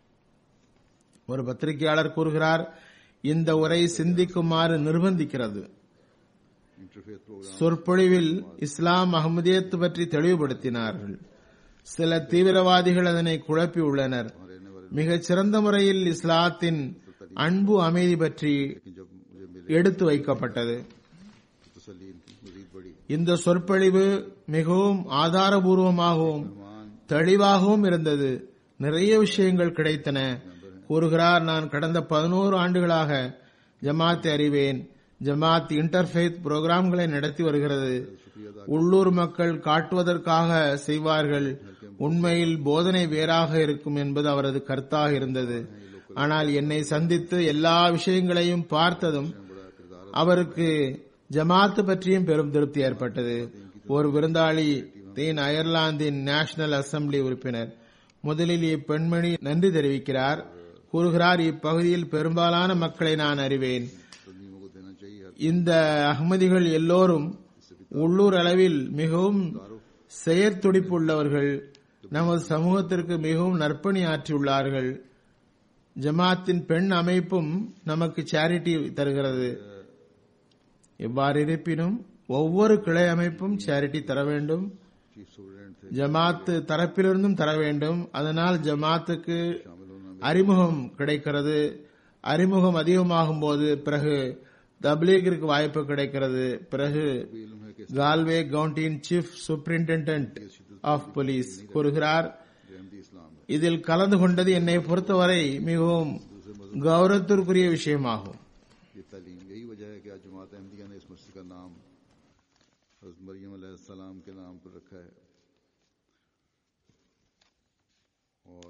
ஒரு பத்திரிகையாளர் கூறுகிறார் இந்த உரை சிந்திக்குமாறு நிர்பந்திக்கிறது इंटरफेथ प्रोग्राम சொற்பொழிவில் இஸ்லாம் அகமதியத்து பற்றி தெளிவுபடுத்தினார்கள் சில தீவிரவாதிகள் அதனை குழப்பி உள்ளனர் रहने वाले மிகச் சிறந்த முறையில் இஸ்லாத்தின் அன்பு அமைதி பற்றி लेकिन जब मुझे मिले எடுத்து வைக்கப்பட்டது तो तसली इनकी मजीद बड़ी இந்த சொற்பொழிவு மிகவும் ஆதாரபூர்வமாகவும் मेहमान தெளிவாகவும் இருந்தது நிறைய விஷயங்கள் கிடைத்தன கூறுகிறார் நான் கடந்த பதினோரு ஆண்டுகளாக ஜமாத்தை அறிவேன் ஜமாத் இன்டர்ஃபேத் புரோகிராம்களை நடத்தி வருகிறது உள்ளூர் மக்கள் காட்டுவதற்காக செய்வார்கள் உண்மையில் போதனை வேறாக இருக்கும் என்பது அவரது கருத்தாக இருந்தது ஆனால் என்னை சந்தித்து எல்லா விஷயங்களையும் பார்த்ததும் அவருக்கு ஜமாத்து பற்றியும் பெரும் திருப்தி ஏற்பட்டது ஒரு விருந்தாளி தீன் அயர்லாந்தின் நேஷனல் அசெம்பிளி உறுப்பினர் முதலில் இப்பெண்மணி நன்றி தெரிவிக்கிறார் கூறுகிறார் இப்பகுதியில் பெரும்பாலான மக்களை நான் அறிவேன் तंजीमों को देना चाहिए हर இந்த அகமதிகள் எல்லோரும் உள்ளூர் அளவில் மிகவும் செயற்துடிப்பு உள்ளவர்கள் நமது சமூகத்திற்கு மிகவும் நற்பணி ஆற்றியுள்ளார்கள் ஜமாத்தின் பெண் அமைப்பும் நமக்கு சேரிட்டி தருகிறது எவ்வாறு இருப்பினும் ஒவ்வொரு கிளை அமைப்பும் சேரிட்டி தர வேண்டும் चीफ सुप्रिटेंडेंट थे ஜமாத்து தரப்பிலிருந்தும் தர வேண்டும் அதனால் ஜமாத்துக்கு அறிமுகம் கிடைக்கிறது அறிமுகம் அதிகமாகும் போது பிறகு தப்லீகிற்கு வாய்ப்பு கிடைக்கிறது பிறகு भी इल्म है कि கால்வே கவுண்டியின் சீஃப் சூப்பரிண்டென்டென்ட் ஆஃப் போலீஸ் கூறுகிறார் अहमदी इस्लाम है இதில் கலந்து கொண்டது என்னை பொறுத்தவரை மிகவும் கௌரவத்திற்குரிய விஷயமாகும் ये तालीम यही वजह है कि आज जमात अहमदिया ने इस मस्जिद का नाम हज़रत मरियम अलैहिस्सलाम के नाम पर रखा है और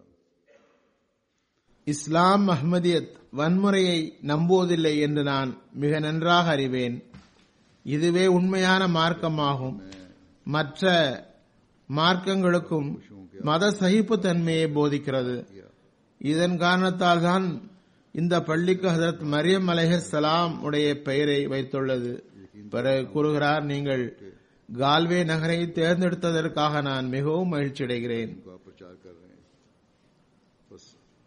இஸ்லாம் அஹ்மதியத் வன்முறையை நம்புவதில்லை என்று நான் மிக நன்றாக அறிவேன் இதுவே உண்மையான மார்க்கமாகும் மற்ற மார்க்கங்களுக்கும் மத சகிப்புத்தன்மையை போதிக்கிறது இதன் காரணத்தால் தான் இந்த பள்ளிக்கு ஹசரத் மரியம் அலைஹிஸ்ஸலாம் உடைய பெயரை வைத்துள்ளது பிறகு கூறுகிறார் நீங்கள் கால்வே நகரை தேர்ந்தெடுத்ததற்காக நான் மிகவும் மகிழ்ச்சி அடைகிறேன் उनका प्रचार कर रहे हैं बस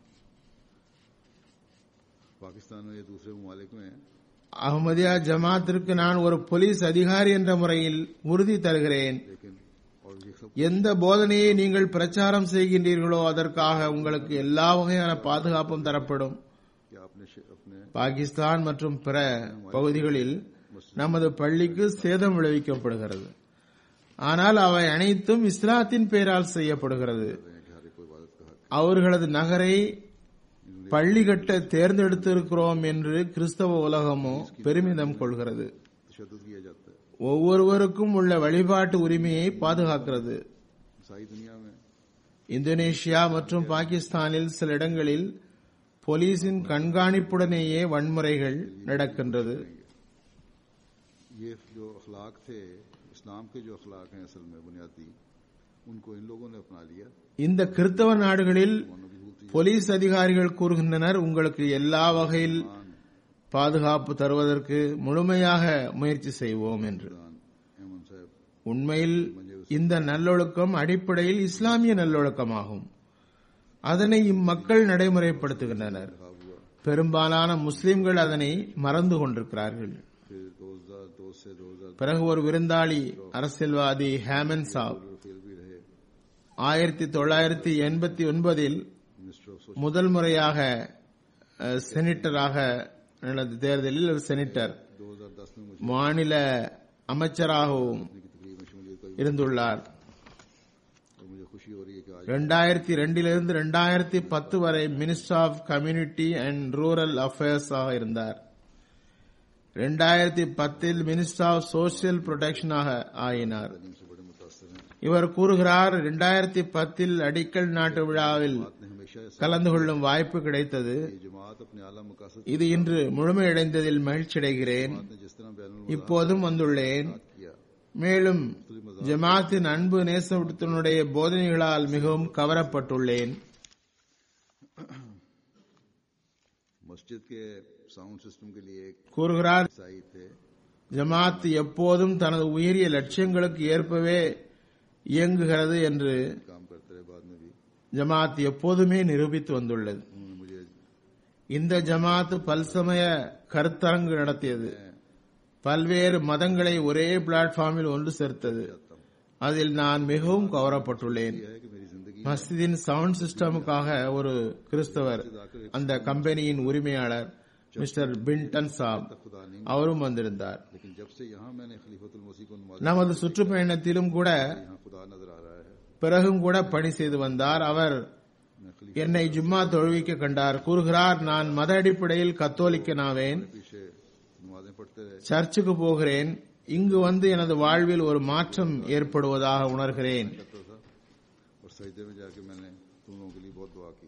पाकिस्तान में ये दूसरे ममालिक में है அஹ்மதியா ஜமாத்திற்கு நான் ஒரு போலீஸ் அதிகாரி என்ற முறையில் உறுதி தருகிறேன் लेकिन और ये सब எந்த போதனையை நீங்கள் பிரச்சாரம் செய்கின்றீர்களோ அதற்காக உங்களுக்கு எல்லா வகையான பாதுகாப்பும் தரப்படும் कि आपने शे- अपने பாகிஸ்தான் மற்றும் பிற பகுதிகளில் நமது பள்ளிக்கு சேதம் விளைவிக்கப்படுகிறது ஆனால் அவை அனைத்தும் இஸ்லாத்தின் பெயரால் செய்யப்படுகிறது हैं कि हर एक को इबादत का हक அவர்களது நகரை பள்ளி கட்ட தேர்ந்தெடுத்திருக்கிறோம் என்று கிறிஸ்தவ உலகமோ பெருமிதம் கொள்கிறது तशद किया जाता है ஒவ்வொருவருக்கும் உள்ள வழிபாட்டு உரிமையை பாதுகாக்கிறது ईसाई दुनिया में இந்தோனேஷியா மற்றும் பாகிஸ்தானில் சில இடங்களில் போலீசின் கண்காணிப்புடனேயே வன்முறைகள் நடக்கின்றது ये जो अखलाक थे इस्लाम के जो अखलाक हैं असल में बुनियादी उनको इन लोगों ने अपना लिया இந்த கிறிஸ்தவ நாடுகளில் मानो की भूलती போலீஸ் அதிகாரிகள் கூறுகின்றனர் உங்களுக்கு எல்லா வகையில் பாதுகாப்பு தருவதற்கு முழுமையாக முயற்சி செய்வோம் என்று दान अहमद साहब உண்மையில் இந்த நல்லொழுக்கம் அடிப்படையில் இஸ்லாமிய நல்லொழுக்கமாகும் அதனை இம்மக்கள் நடைமுறைப்படுத்துகின்றனர் कहा हुआ பெரும்பாலான முஸ்லிம்கள் அதனை மறந்து கொண்டிருக்கிறார்கள் फिर दो हजार दो से दो हजार பிறகு ஒரு விருந்தாளி அரசியல்வாதி ஹேமன் சாப் फेल भी रहे ஆயிரத்தி தொள்ளாயிரத்தி எண்பத்தி ஒன்பதில் मिनिस्टर ऑफ முதல் முறையாக அஹ், செனட்டராக நடந்த தேர்தலில் ஒரு செனட்டர் दो हजार दस में मुझे மாநில அமைச்சராகவும் की तकरीब में शमूलियत का இருந்துள்ளார் और मुझे खुशी हो रही है कि आज ரெண்டாயிரத்தி ரெண்டிலிருந்து ரெண்டாயிரத்தி பத்து வரை minister of community and rural affairs ஆக இருந்தார் ரெண்டாயிரத்தி பத்தில் மினிஸ்டர் ஆஃப் சோசியல் ப்ரொடெக்ஷனாக ஆயினார் तालीम से बड़े मुतासर हैं இவர் கூறுகிறார் ரெண்டாயிரத்தி பத்தில் அடிக்கல் நாட்டு விழாவில் आपने हमेशा ऐसा கலந்து கொள்ளும் வாய்ப்பு கிடைத்தது ये जमात अपने आला मकासद இது இன்று முழுமையடைந்ததில் மகிழ்ச்சி அடைகிறேன் ने जिस तरह बैन இப்போதும் வந்துள்ளேன் किया மேலும் ஜமாத்தின் அன்பு நேசத்தினுடைய போதனைகளால் மிகவும் கவரப்பட்டுள்ளேன் मस्जिद के साउंड सिस्टम के लिए एक கூறுகிறார் ईसाई थे ஜமாத் எப்போதும் தனது உயரிய லட்சியங்களுக்கு ஏற்பவே இயங்குகிறது என்று काम करते रहे बाद में भी ஜமாத் எப்போதுமே நிரூபித்து வந்துள்ளது उन्होंने मुझे இந்த ஜமாத் பல்சமய கருத்தரங்கு நடத்தியது பல்வேறு மதங்களை ஒரே பிளாட்ஃபார்மில் ஒன்று சேர்த்தது அதில் நான் மிகவும் கவரப்பட்டுள்ளேன் यह है कि मेरी जिंदगी மஸ்ஜிதின் சவுண்ட் சிஸ்டமுக்காக ஒரு கிறிஸ்தவர் அந்த கம்பெனியின் உரிமையாளர் மிஸ்டர் பின்டன் சாப் खुदा नहीं அவரும் வந்திருந்தார் लेकिन जब से यहाँ मैंने खलीफतुल मसीह को नमाज நமது சுற்றுப்பயணத்திலும் கூட यहाँ खुदा नजर आ रहा है பிறகும் கூட பணி செய்து வந்தார் அவர் मैं खलीफा என்னை ஜும்மா தொழுவிக்க கண்டார் கூறுகிறார் நான் மத அடிப்படையில் கத்தோலிக்கனாவேன் पीछे नमाजें पढ़ते रहे சர்ச்சுக்கு போகிறேன் இங்கு வந்து எனது வாழ்வில் ஒரு மாற்றம் ஏற்படுவதாக உணர்கிறேன் करता था और सजदे में जाके मैंने तुम लोगों के लिए बहुत दुआ की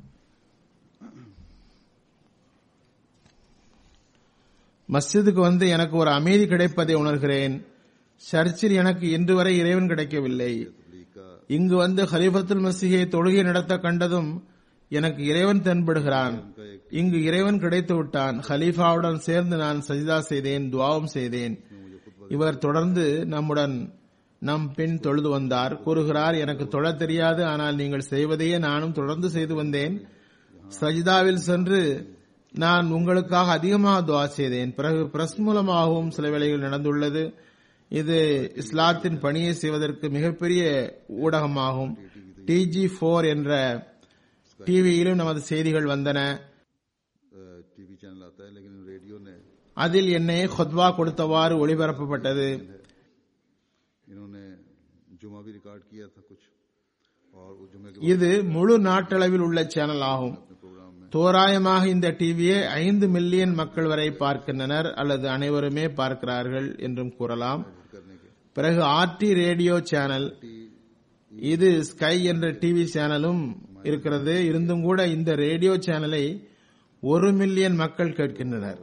மஸ்ஜிதுக்கு வந்து எனக்கு ஒரு அமைதி கிடைப்பதை உணர்கிறேன் சர்ச்சில் எனக்கு இன்று வரை இறைவன் கிடைக்கவில்லை तबलीग का இங்கு வந்து ஹலிஃபத்துல் மசிஹை தொழுகை நடத்த கண்டதும் எனக்கு இறைவன் தென்படுகிறான் இங்கு இறைவன் கிடைத்து விட்டான் ஹலீஃபாவுடன் சேர்ந்து நான் சஜிதா செய்தேன் துவாவும் செய்தேன் இவர் தொடர்ந்து நம்முடன் நம் பின் தொழுது வந்தார் கூறுகிறார் எனக்கு தொழத் தெரியாது ஆனால் நீங்கள் செய்வதையே நானும் தொடர்ந்து செய்து வந்தேன் சஜிதாவில் சென்று நான் உங்களுக்காக அதிகமாக துவா செய்தேன் பிறகு பிரஸ் மூலமாகவும் சில வேளைகள் நடந்துள்ளது இது இஸ்லாத்தின் பணியை செய்வதற்கு மிகப்பெரிய ஊடகமாகும் டிஜி போர் என்ற டிவியிலும் நமது செய்திகள் வந்தன टीवी चैनल आता है लेकिन रेडियो ने அதில் என்னை ஹொத்வா கொடுத்தவாறு ஒளிபரப்பப்பட்டது इन्होंने जुमा भी रिकॉर्ड किया था कुछ और वो जुम्मे के இது முழு நாட்டளவில் உள்ள சேனல் ஆகும் अपने प्रोग्राम में தோராயமாக இந்த டிவியை ஐந்து மில்லியன் மக்கள் வரை பார்க்கின்றனர் அல்லது அனைவருமே பார்க்கிறார்கள் என்றும் கூறலாம் एडिट करने के பிறகு ஆர்டி ரேடியோ சேனல் இது ஸ்கை என்ற டிவி சேனலும் இருக்கிறது இருந்தும் கூட இந்த ரேடியோ சேனலை ஒரு மில்லியன் மக்கள் கேட்கின்றனர்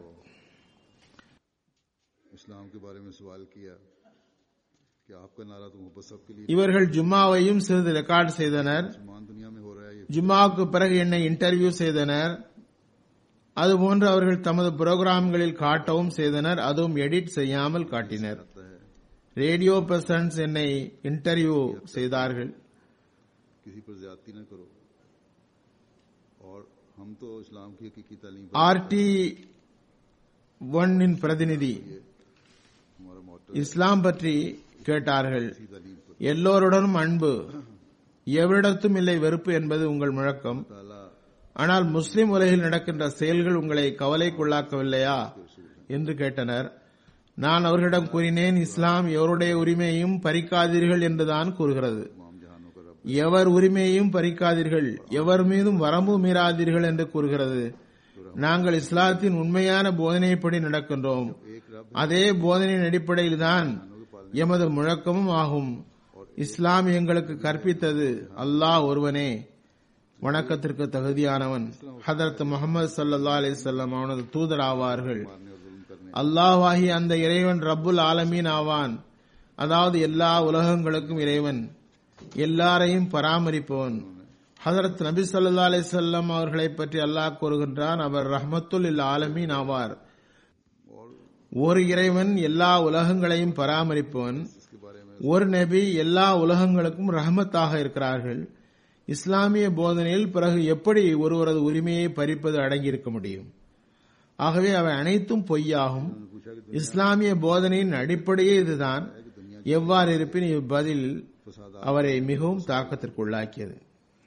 इस्लाम के बारे में सवाल किया कि आपका नारा तो मोहब्बत सबके लिए இவர்கள் ஜும்மாவையும் சிறிது ரெக்கார்ட் செய்தனர் मुसलमान दुनिया में हो रहा है ये ஜும்மாவுக்கு பிறகு என்னை இன்டர்வியூ செய்தனர் அதுபோன்று அவர்கள் தமது புரோகிராம்களில் காட்டவும் செய்தனர் அதுவும் எடிட் செய்யாமல் காட்டினர் आता है ரேடியோ பர்சன்ஸ் என்னை இன்டர்வியூ செய்தார்கள் किसी पर ज्यादती न करो और हम तो इस्लाम की हकीकी तालीम ஆர்டி ஒன்னின் பிரதிநிதி हमारा मोटर இஸ்லாம் பற்றி கேட்டார்கள் की तालीम पर எல்லோருடனும் அன்பு எவரிடத்தும் இல்லை வெறுப்பு என்பது உங்கள் முழக்கம் ताला ஆனால் முஸ்லிம் உலகில் நடக்கின்ற செயல்கள் உங்களை கவலைக்குள்ளாக்கவில்லையா என்று கேட்டனர் நான் அவர்களிடம் கூறினேன் இஸ்லாம் எவருடைய உரிமையையும் பறிக்காதீர்கள் என்றுதான் கூறுகிறது तमाम जहानों का रब எவர் உரிமையையும் பறிக்காதீர்கள் எவர் மீதும் வரம்பு மீறாதீர்கள் என்று கூறுகிறது நாங்கள் இஸ்லாத்தின் உண்மையான போதனைப்படி நடக்கின்றோம் एक रब அதே போதனையின் அடிப்படையில்தான் எமது முழக்கமும் ஆகும் இஸ்லாம் எங்களுக்கு கற்பித்தது அல்லாஹ் ஒருவனே வணக்கத்திற்கு தகுதியானவன் ஹதரத் முகமது சல்லா அலிசல்லாம் அவனது தூதர் ஆவார்கள் मारने और जुल्म करने அல்லாஹ்வாகி அந்த இறைவன் ரப்புல் ஆலமீன் ஆவான் அதாவது எல்லா உலகங்களுக்கும் இறைவன் எல்லாரையும் பராமரிப்பவன் ஹதரத் நபி ஸல்லல்லாஹு அலைஹி வஸல்லம் அவர்களை பற்றி அல்லாஹ் கூறுகின்றான் அவர் ரஹ்மத்துல் இல் ஆலமீன் ஆவார் और ஒரு இறைவன் எல்லா உலகங்களையும் பராமரிப்பவன் इसके बारे में ஒரு நபி எல்லா உலகங்களுக்கும் ரஹமத்தாக இருக்கிறார்கள் இஸ்லாமிய போதனையில் பிறகு எப்படி ஒருவரது உரிமையை பறிப்பது அடங்கியிருக்க முடியும் ஆகவே அவை அனைத்தும் பொய்யாகும் पूछा कि இஸ்லாமிய போதனையின் அடிப்படையே இதுதான் எவ்வாறு இருப்பின் இவ்வதில் फसाद அவரை மிகவும் தாக்கத்திற்குள்ளாக்கியது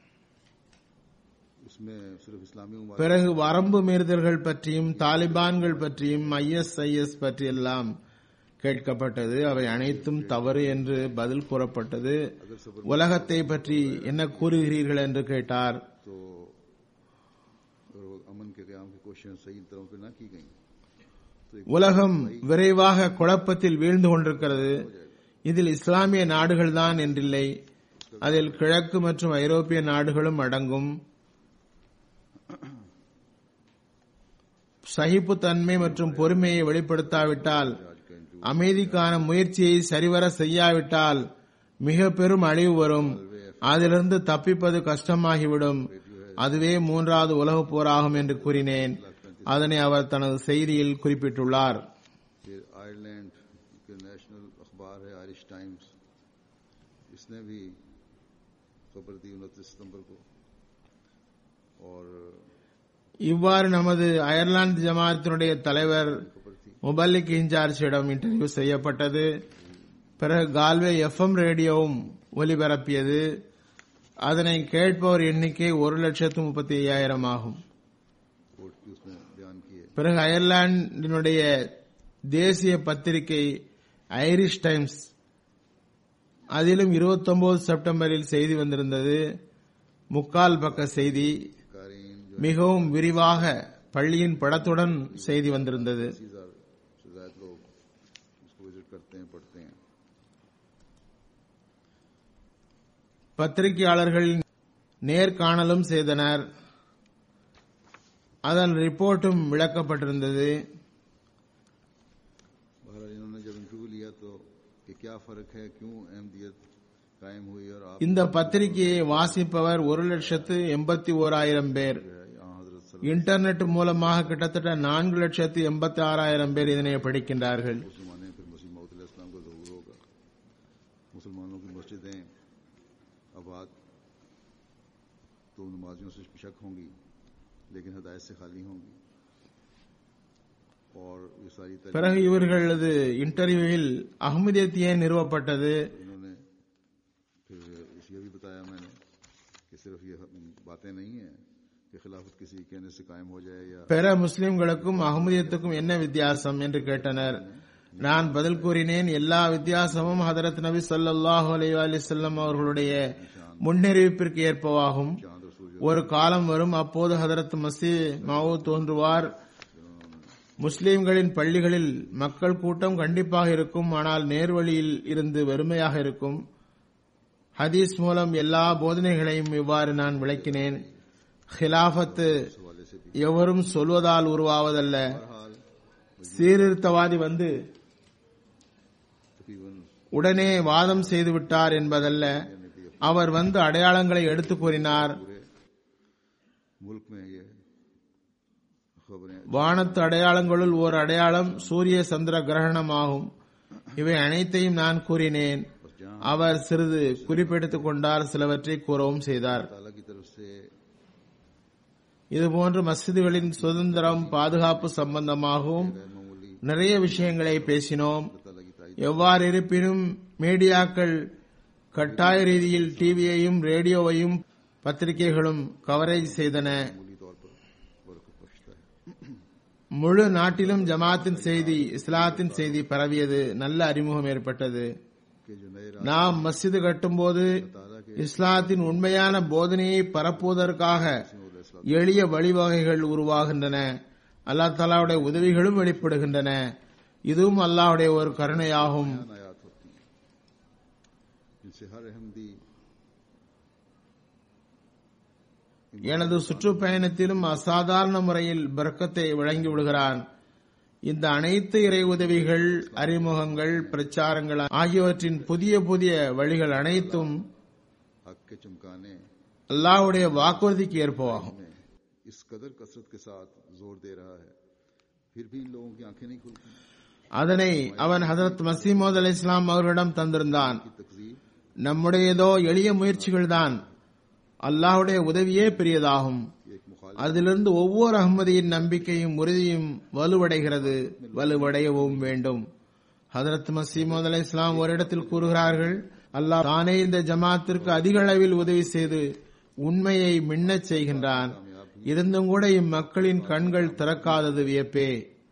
उसमें सिर्फ इस्लामी उम्र பிறகு வரம்பு மீறுதல்கள் பற்றியும் தாலிபான்கள் பற்றியும் ஐஎஸ்ஐஎஸ் பற்றியெல்லாம் கேட்கப்பட்டது அவை அனைத்தும் தவறு என்று பதில் கூறப்பட்டது உலகத்தை பற்றி என்ன கூறுகிறீர்கள் என்று கேட்டார் तो अगर वो अमन के क्याम की कोशिशें सही तरह पे ना की गई உலகம் விரைவாக குழப்பத்தில் வீழ்ந்து கொண்டிருக்கிறது இதில் இஸ்லாமிய நாடுகள்தான் என்றில்லை அதில் கிழக்கு மற்றும் ஐரோப்பிய நாடுகளும் அடங்கும் சகிப்புத்தன்மை மற்றும் பொறுமையை வெளிப்படுத்தாவிட்டால் அமைதிக்கான முயற்சியை சரிவர செய்யாவிட்டால் மிக பெரும் அழிவு வரும் அதிலிருந்து தப்பிப்பது கஷ்டமாகிவிடும் அதுவே மூன்றாவது உலகப் போராகும் என்று கூறினேன் அதனை அவர் தனது செய்தியில் குறிப்பிட்டுள்ளார் फिर आयरलैंड के नेशनल अखबार है आयरिश टाइम्स इसने भी खबर दी उनतीस सितंबर को और இவ்வாறு நமது அயர்லாந்து ஜமாத்தினுடைய தலைவர் खबर थी முபல்லிக் இன்சார்ஜிடம் இன்டர்வியூ செய்யப்பட்டது பிறகு கால்வே எஃப்எம் ரேடியோவும் ஒலிபரப்பியது அதனை கேட்பவர் எண்ணிக்கை ஒரு லட்சத்து முப்பத்தி ஐயாயிரம் ஆகும் कोर्ट की उसमें बयान किए பிறகு அயர்லாந்தினுடைய தேசிய பத்திரிகை ஐரிஷ் டைம்ஸ் அதிலும் 29 செப்டம்பரில் செய்தி வந்திருந்தது முக்கால் பக்க செய்தி कारीन जो மிகவும் விரிவாக பள்ளியின் படத்துடன் செய்தி வந்திருந்தது अस्सी हजार से ज्यादा लोग उसको विजिट करते हैं पढ़ते हैं பத்திரிகையாளர்கள் நேர்காணலும் செய்தனர் அதன் ரிப்போர்ட்டும் விளக்கப்பட்டிருந்தது बहरहाल इन्होंने जब इंटरव्यू लिया तो कि क्या फर्क है क्यों अहमदियत कायम हुई और आप இந்த பத்திரிகையை வாசிப்பவர் ஒரு லட்சத்து எண்பத்தி ஓராயிரம் பேர் जो है यहाँ हजरत सल இன்டர்நெட் மூலமாக கிட்டத்தட்ட நான்கு லட்சத்து எண்பத்தி ஆறாயிரம் பேர் இதனை படிக்கின்றார்கள் मुसलमान हैं, फिर मसीह मौत इस्लाम का जरूर होगा मुसलमानों की मस्जिदें आबाद तो नमाजियों से शक होंगी लेकिन हदायत से खाली होंगी और ये सारी तारीफ பிறகு இவர்களது இன்டர்வியூவில் அகமதியத் ஏன் நிறுவப்பட்டது इन्होंने फिर ये भी बताया मैंने कि सिर्फ ये बातें नहीं हैं कि खिलाफत किसी कहने से कायम हो जाए या பிற முஸ்லிம்களுக்கும் அகமதியத்துக்கும் என்ன வித்தியாசம் என்று கேட்டனர் நான் பதில் கூறினேன் எல்லா வித்தியாசமும் ஹதரத் நபி ஸல்லல்லாஹு அலைஹி வஸல்லம் அவர்களுடைய முன்னறிவிப்பிற்கு ஏற்பவாகும் चांद और सूर्य ஒரு காலம் வரும் அப்போது ஹதரத் மசி மாவு தோன்றுவார் முஸ்லிம்களின் பள்ளிகளில் மக்கள் கூட்டம் கண்டிப்பாக இருக்கும் ஆனால் நேர்வழியில் இருந்து வெறுமையாக இருக்கும் ஹதீஸ் மூலம் எல்லா போதனைகளையும் இவ்வாறு நான் விளக்கினேன் ஹிலாஃபத்து हवाले से भी எவரும் சொல்வதால் உருவாவதல்ல हाल சீர்திருத்தவாதி வந்து तकरीबन உடனே வாதம் செய்து விட்டார் என்பதல்ல அவர் வந்து அடையாளங்களை எடுத்து கூறினார் पूरे मुल्क में ये खबरें வானத்து அடையாளங்களுள் ஓர் அடையாளம் சூரிய சந்திர கிரகணமாகும் இவை அனைத்தையும் நான் கூறினேன் और जहाँ அவர் சிறிது குறிப்பெடுத்துக் கொண்டார் சிலவற்றை கூறவும் செய்தார் ताला की तरफ से இதுபோன்று மஸ்ஜிதுகளின் சுதந்திரம் பாதுகாப்பு சம்பந்தமாகவும் गैर मामूली நிறைய விஷயங்களை பேசினோம் ताला की तारीफ எவ்வாறு இருப்பினும் மீடியாக்கள் கட்டாய ரீதியில் டிவியையும் ரேடியோவையும் பத்திரிகைகளும் கவரேஜ் செய்தன मामूली तौर पर बरकत बख्शता है முழு நாட்டிலும் ஜமாத்தின் செய்தி இஸ்லாத்தின் செய்தி பரவியது நல்ல அறிமுகம் ஏற்பட்டது कि जो नए நாம் மஸ்ஜிது கட்டும்போது ताला के இஸ்லாத்தின் உண்மையான போதனையை பரப்புவதற்காக எளிய வழிவகைகள் உருவாகின்றன அல்லாஹ் தாலாவுடைய உதவிகளும் வெளிப்படுகின்றன இதுவும் அல்லாஹ்வுடைய ஒரு கருணையாகும் आयात होती हैं जिनसे हर अहमदी எனது சுற்றுப்பயணத்திலும் அசாதாரண முறையில் பர்க்கத்தை வழங்கி விடுகிறான் இந்த அனைத்து இறை உதவிகள் அறிமுகங்கள் பிரச்சாரங்கள் ஆகியவற்றின் புதிய புதிய வழிகள் அனைத்தும் हक के चमकाने அல்லாஹ்வுடைய வாக்குறுதிக்கு ஏற்பவாகும் में इस कदर कसरत के साथ जोर दे रहा है फिर भी इन लोगों की आंखें नहीं खुलती அதனை அவன் ஹதரத் மசீமோத் அலி இஸ்லாம் அவர்களிடம் தந்திருந்தான் की तकजीब நம்முடையதோ எளிய முயற்சிகள்தான் அல்லாஹ்வுடைய உதவியே பெரியதாகும் एक मुखालिफ அதிலிருந்து ஒவ்வொரு அகமதியின் நம்பிக்கையும் உறுதியும் வலுவடைகிறது வலுவடையவும் வேண்டும் ஹதரத் மசீமது அலை இஸ்லாம் ஒரு இடத்தில் கூறுகிறார்கள் அல்லாஹ் தானே இந்த ஜமாத்திற்கு அதிக அளவில் உதவி செய்து உண்மையை மின்னச் செய்கின்றான் இருந்தும் கூட இம்மக்களின் கண்கள் திறக்காதது வியப்பே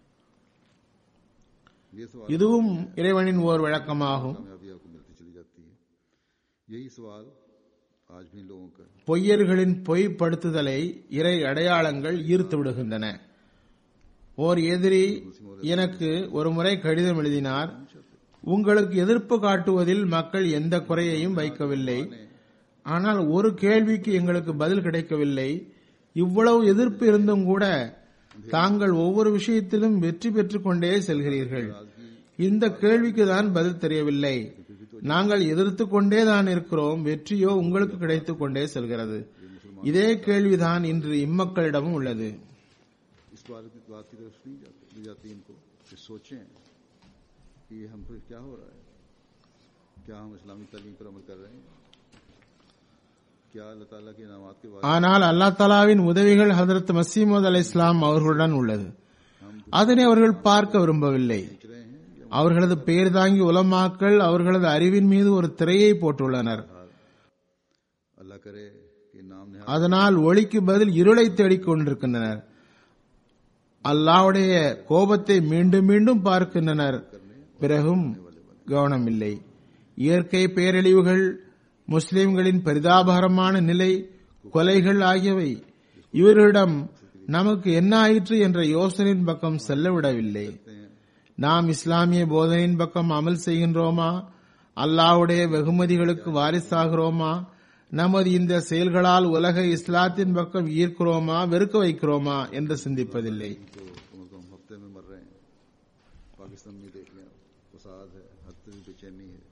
ये सवाल இதுவும் இறைவனின் ஓர் விளக்கமாகும் कामयाबी आपको मिलती चली जाती है यही सवाल आज भी इन लोगों का है। பொய்யர்களின் பொய்ப்படுத்துதலை இறை அடையாளங்கள் ஈர்த்து விடுகின்றன ஓர் எதிரி எனக்கு ஒரு முறை கடிதம் எழுதினார் உங்களுக்கு எதிர்ப்பு காட்டுவதில் மக்கள் எந்த குறையையும் வைக்கவில்லை ஆனால் ஒரு கேள்விக்கு எங்களுக்கு பதில் கிடைக்கவில்லை இவ்வளவு எதிர்ப்பு இருந்தும் கூட தாங்கள் ஒவ்வொரு விஷயத்திலும் வெற்றி பெற்றுக் கொண்டே செல்கிறீர்கள் இந்த கேள்விக்கு தான் பதில் தெரியவில்லை நாங்கள் எதிர்த்து கொண்டே தான் இருக்கிறோம் வெற்றியோ உங்களுக்கு கிடைத்துக் கொண்டே செல்கிறது இதே கேள்விதான் இன்று இம்மக்களிடமும் உள்ளது इस बात की बात की तरफ नहीं जाती नहीं जाती इनको कि सोचें कि ये हम पर क्या हो रहा है क्या हम इस्लामी तालीम पर अमल कर रहे हैं क्या अल्लाह ताला के इनामात के बाद ஆனால் அல்லா தலாவின் உதவிகள் ஹதரத் மசீமது அலை இஸ்லாம் அவர்களுடன் உள்ளது அதனை அவர்கள் பார்க்க விரும்பவில்லை सोच रहे हैं या அவர்களது பெயர் தாங்கி உலமாக்கள் அவர்களது அறிவின் மீது ஒரு திரையை போட்டுள்ளனர் अल्लाह करे कि नाम ने அதனால் ஒளிக்கு பதில் இருளை தேடிக் கொண்டிருக்கின்றனர் அல்லாவுடைய கோபத்தை மீண்டும் மீண்டும் பார்க்கின்றனர் பிறகும் கவனமில்லை இயற்கை பேரழிவுகள் முஸ்லிம்களின் பரிதாபகரமான நிலை கொலைகள் ஆகியவை இவர்களிடம் நமக்கு என்ன ஆயிற்று என்ற யோசனையின் பக்கம் செல்லவிடவில்லை நாம் இஸ்லாமிய போதனையின் பக்கம் அமல் செய்கின்றோமா அல்லாஹ்வுடைய வெகுமதிகளுக்கு வாரிசாகிறோமா நமது இந்த செயல்களால் உலகை இஸ்லாத்தின் பக்கம் ஈர்க்கிறோமா வெறுக்க வைக்கிறோமா என்று சிந்திப்பதில்லை तो कम अज कम हफ्ते में मर रहे हैं पाकिस्तान में देख लें आप, फसाद है हर तरह बेचैनी है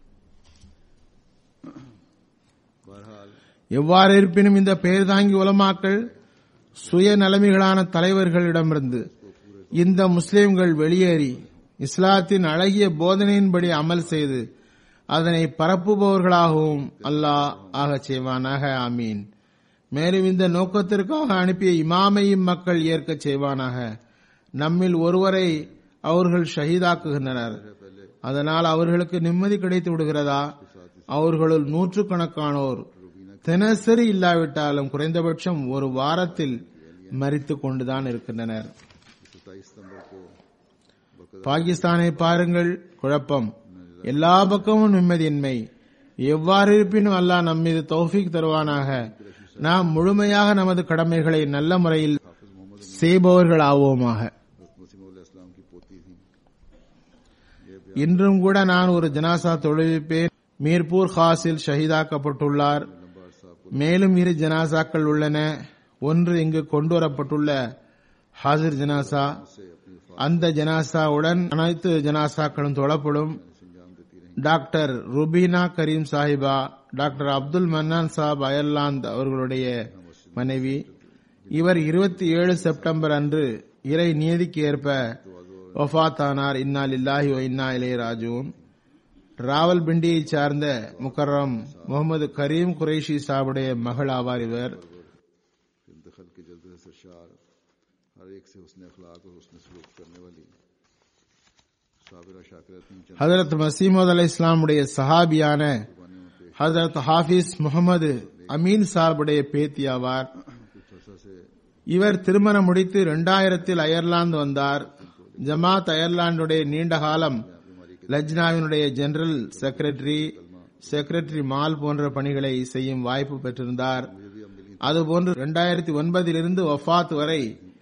बहरहाल எவ்வாறு இருப்பினும் இந்த பெயர் தாங்கி உலமாக்கள் சுயநலமிகளான தலைவர்களிடமிருந்து இந்த முஸ்லிம்கள் வெளியேறி இஸ்லாத்தின் அழகிய போதனையின்படி அமல் செய்து அதனை பரப்புபவர்களாகவும் அல்லாஹ் ஆகச் செய்வானாக ஆமீன் மேலும் இந்த நோக்கத்திற்காக அனுப்பிய இமாமையும் மக்கள் ஏற்கச் செய்வானாக நம்மில் ஒருவரை அவர்கள் ஷஹீதாக்குகின்றனர் அதனால் அவர்களுக்கு நிம்மதி கிடைத்து விடுகிறதா அவர்களுள் நூற்றுக்கணக்கானோர் தினசரி இல்லாவிட்டாலும் குறைந்தபட்சம் ஒரு வாரத்தில் மறித்துக் கொண்டுதான் இருக்கின்றனர் सत्ताईस सितंबर को பாகிஸ்தானை பாருங்கள் குழப்பம் எல்லா பக்கமும் நிம்மதியின்மை எவ்வாறு இருப்பினும் அல்லாஹ் நம் மீது தௌஃபீக் தருவானாக நாம் முழுமையாக நமது கடமைகளை நல்ல முறையில் செய்பவர்கள் ஆவோமாக मसीम इस्लाम की पोती थी இன்றும் கூட நான் ஒரு ஜனாசா தொழுவிப்பேன் மீர்பூர் ஹாஸில் ஷஹீதாக்கப்பட்டுள்ளார் लंबा अरसा மேலும் இரு ஜனாசாக்கள் உள்ளன ஒன்று இங்கு கொண்டு வரப்பட்டுள்ள ஹாசிர் ஜனாசா से अपनी वफात அந்த ஜனாசாவுடன் அனைத்து ஜனாசாக்களும் தொழப்படும் से अंजाम देती रही doctor Rubina Karim Sahiba doctor Abdul Mannan Sahab Ireland அவர்களுடைய மனைவி இவர் இருபத்தி ஏழு செப்டம்பர் அன்று இறை நியதிக்கு ஏற்ப வஃபாத்தானார் இன்னா லில்லாஹி வ இன்னா இலே ராஜூன் ராவல்பிண்டியை சார்ந்த முக்கர்ரம் முகமது கரீம் குரேஷி சாபுடைய மகள் ஆவார் இவர் फिर दखल के जज्बे से सरशार हर एक से उसने अखलाक और उसने सलूक करने वाली साबिरा शाकिरा तीन चंद ஹதரத் மசீமது அலை இஸ்லாமுடைய சஹாபியான कुर्बानियों पे ஹதரத் ஹாஃபிஸ் முகமது அமீன் சாபுடைய பேத்தி ஆவார் कुछ अर्सा से இவர் திருமணம் முடித்து இரண்டாயிரத்தில் அயர்லாந்து வந்தார் ஜமாத் அயர்லாந்துடைய நீண்ட காலம் லஜ்னாவினுடைய ஜெனரல் செக்ரட்டரி செக்ரட்டரி மால் போன்ற பணிகளை செய்யும் வாய்ப்பு பெற்றிருந்தார் அதுபோன்று இரண்டாயிரத்தி ஒன்பதிலிருந்து வஃபாத் வரை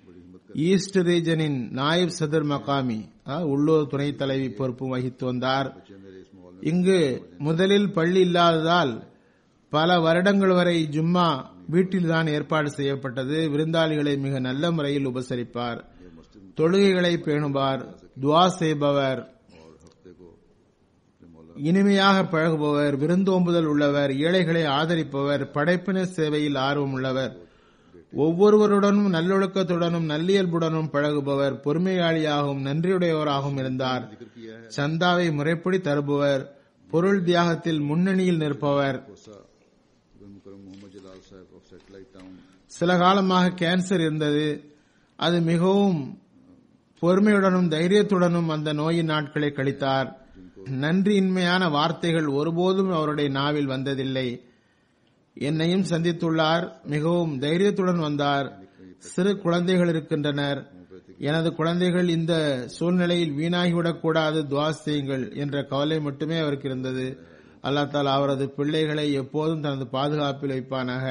ஈஸ்ட் ரீஜனின் நாயிப் சதர் மகாமி அதாவது உள்ளூர் துணைத் தலைவி பொறுப்பு வகித்து வந்தார் बच्चे मेरे इस माहौल में இங்கு முதலில் பள்ளி இல்லாததால் பல வருடங்கள் வரை ஜும்மா வீட்டில்தான் ஏற்பாடு செய்யப்பட்டது விருந்தாளிகளை மிக நல்ல முறையில் உபசரிப்பார் தொழுகைகளை பேணுவார் துவா செய்பவர் और हफ्ते को अपने मौला இனிமையாக பழகுபவர் விருந்தோம்புதல் உள்ளவர் ஏழைகளை ஆதரிப்பவர் படைப்பின சேவையில் ஆர்வம் உள்ளவர் ஒவ்வொருவருடனும் நல்லொழுக்கத்துடனும் நல்லியல்புடனும் பழகுபவர் பொறுமையாளியாகவும் நன்றியுடையவராகவும் இருந்தார் जिक्र किया है சந்தாவை முறைப்படி தருபவர் பொருள் தியாகத்தில் முன்னணியில் நிற்பவர் कोसा इब्न मुकरम मोहम्मद जलाल साहब ऑफ सैटेलाइट टाउन சில காலமாக கேன்சர் இருந்தது அது மிகவும் பொறுமையுடனும் தைரியத்துடனும் அந்த நோயின் நாட்களை கழித்தார் நன்றியின்மையான வார்த்தைகள் ஒருபோதும் அவருடைய நாவில் வந்ததில்லை என்னையும் சந்தித்துள்ளார் மிகவும் தைரியத்துடன் வந்தார் சிறு குழந்தைகள் இருக்கின்றனர் எனது குழந்தைகள் இந்த சூழ்நிலையில் வீணாகிவிடக் கூடாது துவா செய்யுங்கள் என்ற கவலை மட்டுமே அவருக்கு இருந்தது அல்லா தாலா அவரது பிள்ளைகளை எப்போதும் தனது பாதுகாப்பில் வைப்பானாக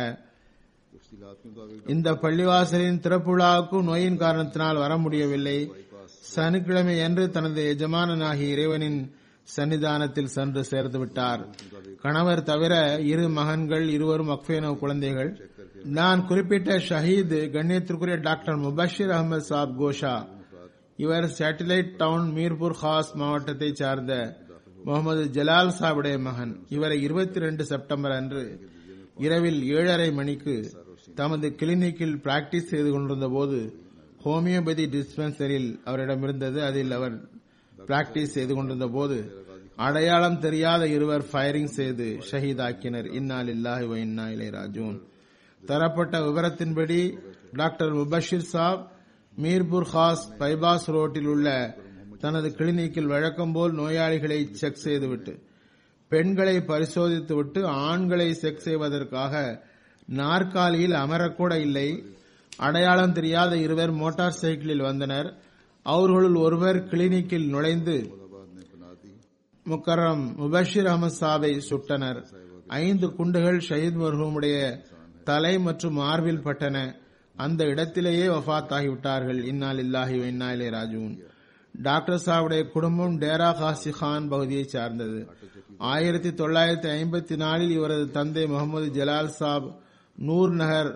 तफसीलात के मुताबिक இந்த பள்ளிவாசலின் திறப்பு விழாவுக்கும் நோயின் காரணத்தினால் வர முடியவில்லை சனிக்கிழமை அன்று தனது எஜமானனாகிய இறைவனின் சன்னிதானத்தில் சென்று சேர்ந்து விட்டார் கணவர் தவிர இரு மகன்கள் இருவரும் அக்ஃபேனோ குழந்தைகள் நான் குறிப்பிட்ட ஷஹீத் கண்ணியத்திற்குரிய டாக்டர் முபஷிர் அகமது சாப் கோஷா இவர் சேட்டலைட் டவுன் மீர்பூர் காஸ் மாவட்டத்தை சார்ந்த முகமது ஜலால் சாபுடைய மகன் இவரை இருபத்தி ரெண்டு செப்டம்பர் அன்று இரவில் ஏழரை மணிக்கு தமது கிளினிக்கில் பிராக்டிஸ் செய்து கொண்டிருந்த போது ஹோமியோபதி டிஸ்பென்சரியில் அவரிடம் இருந்தது அதில் அவர் பிராக்டிஸ் செய்து கொண்டிருந்த போது அடையாளம் தெரியாத இருவர் ஃபயரிங் செய்து ஷஹீதாக்கினர் இன்னா லில்லாஹி வ இன்னா இலை ராஜூன் தரப்பட்ட விவரத்தின்படி டாக்டர் முபஷிர் சாப் மீர்பூர் காஸ் பைபாஸ் ரோட்டில் உள்ள தனது கிளினிக்கில் வழக்கம் போல் நோயாளிகளை செக் செய்துவிட்டு பெண்களை பரிசோதித்துவிட்டு ஆண்களை செக் செய்வதற்காக நாற்காலியில் அமரக்கூட இல்லை அடையாளம் தெரியாத இருவர் மோட்டார் சைக்கிளில் வந்தனர் அவர்களுள் ஒருவர் கிளினிக்கில் நுழைந்து मुरादाबाद ने बना दी முக்கரம் முபஷிர் அகமது சாபை சுட்டனர் ஐந்து குண்டுகள் ஷஹீத் மர்ஹூமுடைய தலை மற்றும் மார்பில் பட்டன அந்த இடத்திலேயே வஃத்தாகிவிட்டார்கள் இன்னால் இல்லாஹி இன்னா இலே ராஜூன் டாக்டர் சாவுடைய குடும்பம் டேரா காசி கான் பகுதியைச் சார்ந்தது ஆயிரத்தி தொள்ளாயிரத்தி ஐம்பத்தி நாலில் இவரது தந்தை முகமது ஜலால் சாப் நூர் நகர்